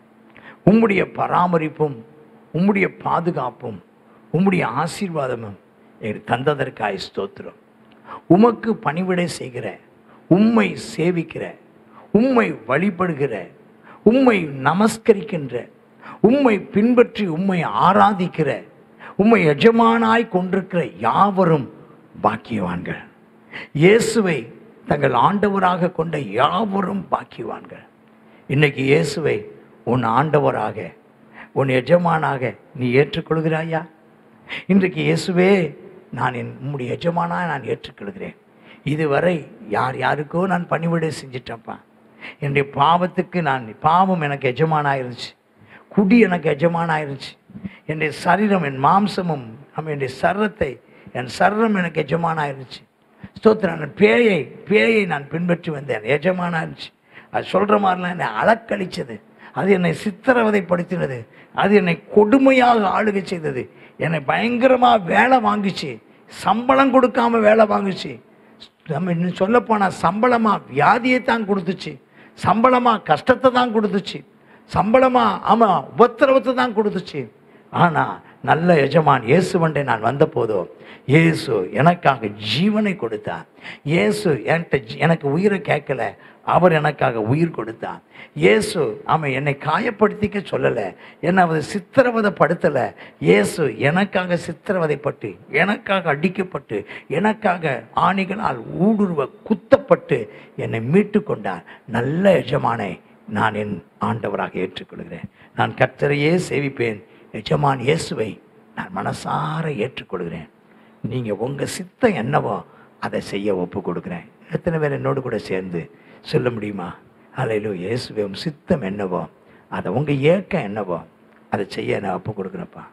உம்முடைய பராமரிப்பும் உம்முடைய பாதுகாப்பும் உம்முடைய ஆசீர்வாதமும் எனக்கு தந்ததற்காய் ஸ்தோத்திரம் உமக்கு பணிவிடை செய்கிற உம்மை சேவிக்கிற உம்மை வழிபடுகிற உம்மை நமஸ்கரிக்கின்ற உம்மை பின்பற்றி உம்மை ஆராதிக்கிற உம்மை எஜமானாய் கொண்டிருக்கிற யாவரும் பாக்கியவான்கள் இயேசுவை தங்கள் ஆண்டவராக கொண்ட யாவரும் பாக்கியவான்கள் இன்னைக்கு இயேசுவை உன் ஆண்டவராக உன் எஜமானாக நீ ஏற்றுக்கொள்கிறாயா இன்றைக்கு இயேசுவே நான் என் உம்முடைய எஜமானாக நான் ஏற்றுக்கொள்கிறேன் இதுவரை யார் யாருக்கோ நான் பணிவிடை செஞ்சிட்டேன்ப்பா என்னுடைய பாவத்துக்கு நான் பாவம் எனக்கு எஜமானா இருந்துச்சு குடி எனக்கு எஜமானா இருந்துச்சு என்னுடைய சரீரம் என் மாம்சமும் நம்ம என்னுடைய சர்ரத்தை என் சர்ரம் எனக்கு எஜமானா இருந்துச்சு ஸ்தோத்திரம் நான் பேயை பேயை நான் பின்பற்றி வந்தேன் எஜமானா இருந்துச்சு அது சொல்கிற மாதிரிலாம் என்னை அலக்கழிச்சது அது என்னை சித்திரவதைப்படுத்தினது அது என்னை கொடுமையாக ஆளுகை செய்தது என்னை பயங்கரமாக வேலை வாங்குச்சு சம்பளம் கொடுக்காம வேலை வாங்குச்சு நம்ம இன்னும் சொல்லப்போனால் சம்பளமாக வியாதியை தான் கொடுத்துச்சு சம்பளமாக கஷ்டத்தை தான் கொடுத்துச்சு சம்பளமாக ஆமாம் உபத்திரவத்தை தான் கொடுத்துச்சு ஆனால் நல்ல எஜமான் இயேசுவண்டை நான் வந்த போதோ இயேசு எனக்காக ஜீவனை கொடுத்தார் இயேசு என்கிட்ட ஜீ- எனக்கு உயிரை கேட்கல அவர் எனக்காக உயிர் கொடுத்தார் இயேசு அவன் என்னை காயப்படுத்திக்க சொல்லலை என்னை அவர் சித்திரவதைப்படுத்தலை இயேசு எனக்காக சித்திரவதைப்பட்டு எனக்காக அடிக்கப்பட்டு எனக்காக ஆணிகளால் ஊடுருவ குத்தப்பட்டு என்னை மீட்டு கொண்டார் நல்ல எஜமானை நான் என் ஆண்டவராக ஏற்றுக்கொள்கிறேன் நான் கர்த்தரையே சேவிப்பேன் எஜமான் இயேசுவை நான் மனசார ஏற்றுக்கொள்கிறேன் நீங்கள் உங்கள் சித்தம் என்னவோ அதை செய்ய ஒப்பு கொடுக்குறேன் எத்தனை பேர் என்னோடு கூட சேர்ந்து சொல்ல முடியுமா அலையிலோ இயேசுவே உன் சித்தம் என்னவோ அதை உங்கள் ஏக்கம் என்னவோ அதை செய்ய நான் ஒப்பு கொடுக்குறேன்ப்பா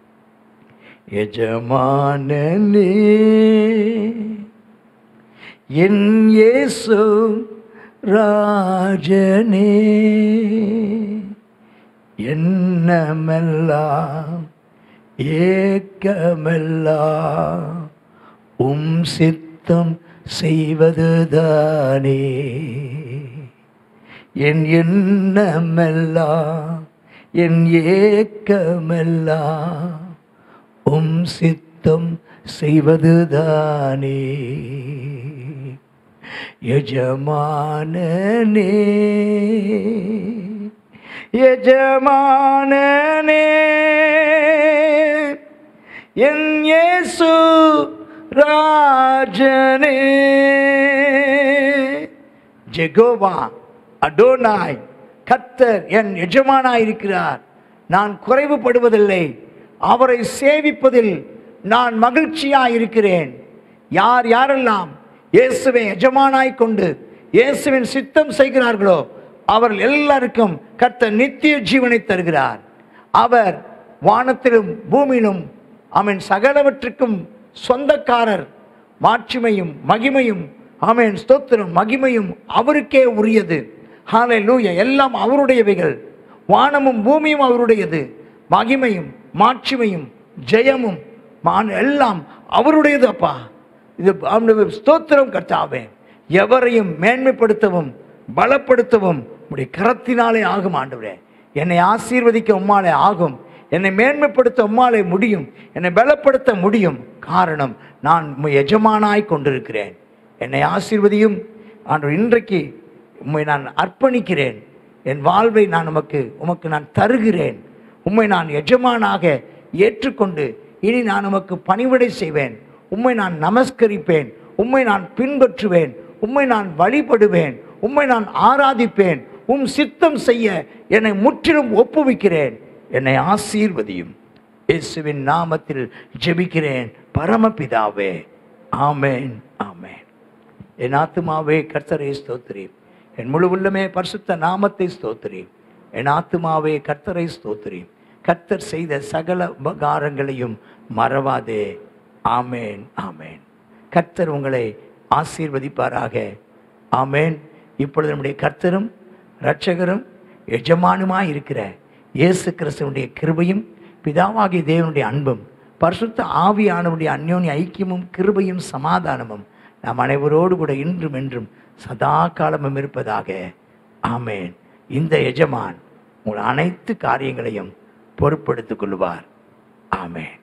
எஜமானனே என் இயேசு ராஜனே என்னமெல்லாம் ஏக்கமெல்லாம் உம் சித்தம் செய்வதுதானே என் எண்ணமெல்லாம் என் ஏக்கமெல்லாம் உம் சித்தம் செய்வதுதானே எஜமானனே எஜமானனே என் இயேசு ராஜனே ஜெகோவா அடோனாய் கர்த்தர் என் எஜமானாயிருக்கிறார் நான் குறைவுபடுவதில்லை அவரை சேவிப்பதில் நான் மகிழ்ச்சியாயிருக்கிறேன் யார் யாரெல்லாம் இயேசுவை எஜமானாய் கொண்டு இயேசுவின் சித்தம் செய்கிறார்களோ அவர்கள் எல்லாருக்கும் கர்த்தர் நித்திய ஜீவனை தருகிறார் அவர் வானத்திலும் பூமியிலும் அவன் சகலவற்றுக்கும் சொந்தக்காரர் மாட்சிமையும் மகிமையும் ஆமென் ஸ்தோத்திரம் மகிமையும் அவருக்கே உரியது ஹாலே லூய எல்லாம் அவருடையவைகள் வானமும் பூமியும் அவருடையது மகிமையும் மாட்சிமையும் ஜெயமும் மான் எல்லாம் அவருடையது அப்பா இது அவனுடைய ஸ்தோத்திரம் கர்த்தாவே எவரையும் மேன்மைப்படுத்தவும் பலப்படுத்தவும் உடைய கரத்தினாலே ஆகும் ஆண்டவரே என்னை ஆசீர்வதிக்க உம்மாலே ஆகும் என்னை மேன்மைப்படுத்த உம்மாலே முடியும் என்னை பலப்படுத்த முடியும் காரணம் நான் உம்மை எஜமானாய் கொண்டிருக்கிறேன் என்னை ஆசீர்வதியும் ஆண்டவர் இன்றைக்கு உம்மை நான் அர்ப்பணிக்கிறேன் என் வாழ்வை நான் உமக்கு உமக்கு நான் தருகிறேன் உம்மை நான் எஜமானாக ஏற்றுக்கொண்டு இனி நான் உமக்கு பணிவிடை செய்வேன் உம்மை நான் நமஸ்கரிப்பேன் உம்மை நான் பின்பற்றுவேன் உம்மை நான் வழிபடுவேன் உம்மை நான் ஆராதிப்பேன் உம் சித்தம் செய்ய என்னை முற்றிலும் ஒப்புவிக்கிறேன் என்னை ஆசீர்வதியும் இயேசுவின் நாமத்தில் ஜெபிக்கிறேன் பரமபிதாவே ஆமென் ஆமென் என் ஆத்துமாவே கர்த்தரை ஸ்தோத்திரி என் முழு உள்ளமே பரிசுத்த நாமத்தை ஸ்தோத்திரி என் ஆத்துமாவே கர்த்தரை ஸ்தோத்திரி கர்த்தர் செய்த சகல உபகாரங்களையும் மறவாதே ஆமேன் ஆமேன் கர்த்தர் உங்களை ஆசீர்வதிப்பாராக ஆமேன் இப்பொழுது நம்முடைய கர்த்தரும் இரட்சகரும் எஜமானுமாய் இருக்கிற இயேசு கிறிஸ்துவனுடைய கிருபையும் பிதாவாகிய தேவனுடைய அன்பும் பரிசுத்த ஆவியானவருடைய அந்யோன்ய ஐக்கியமும் கிருபையும் சமாதானமும் நாம் அனைவரோடு கூட இன்றும் என்றும் சதா காலமும் இருப்பதாக ஆமேன் இந்த எஜமான் உங்கள் அனைத்து காரியங்களையும் பொறுப்படுத்திக் கொள்வார் ஆமேன்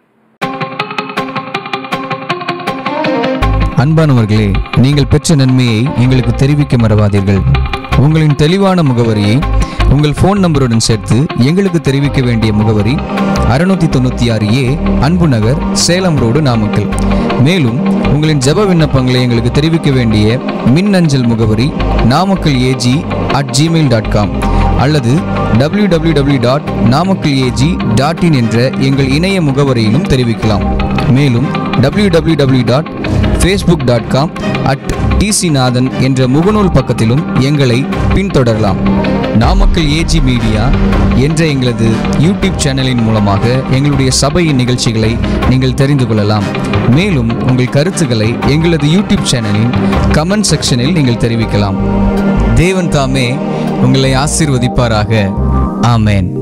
அன்பானவர்களே நீங்கள் பெற்ற நன்மையை எங்களுக்கு தெரிவிக்க மறவாதீர்கள் உங்களின் தெளிவான முகவரியை உங்கள் ஃபோன் நம்பருடன் சேர்த்து எங்களுக்கு தெரிவிக்க வேண்டிய முகவரி அறுநூத்தி தொண்ணூற்றி ஆறு ஏ அன்பு நகர் சேலம் ரோடு நாமக்கல் மேலும் உங்களின் ஜெப விண்ணப்பங்களை எங்களுக்கு தெரிவிக்க வேண்டிய மின்னஞ்சல் முகவரி Namakkal AG at Gmail dot com அல்லது www.namakal dot Namakkal AG dot in என்ற எங்கள் இணைய முகவரியிலும் தெரிவிக்கலாம் மேலும் www.facebook.com dot Facebook dot com at டிசிநாதன் என்ற முகநூல் பக்கத்திலும் எங்களை பின்தொடரலாம் நாமக்கல் ஏஜி மீடியா என்ற எங்களது யூடியூப் சேனலின் மூலமாக எங்களுடைய சபையின் நிகழ்ச்சிகளை நீங்கள் தெரிந்து கொள்ளலாம் மேலும் உங்கள் கருத்துக்களை எங்களது யூடியூப் சேனலின் கமெண்ட் செக்ஷனில் நீங்கள் தெரிவிக்கலாம் தேவன் தாமே உங்களை ஆசீர்வதிப்பாராக ஆமென்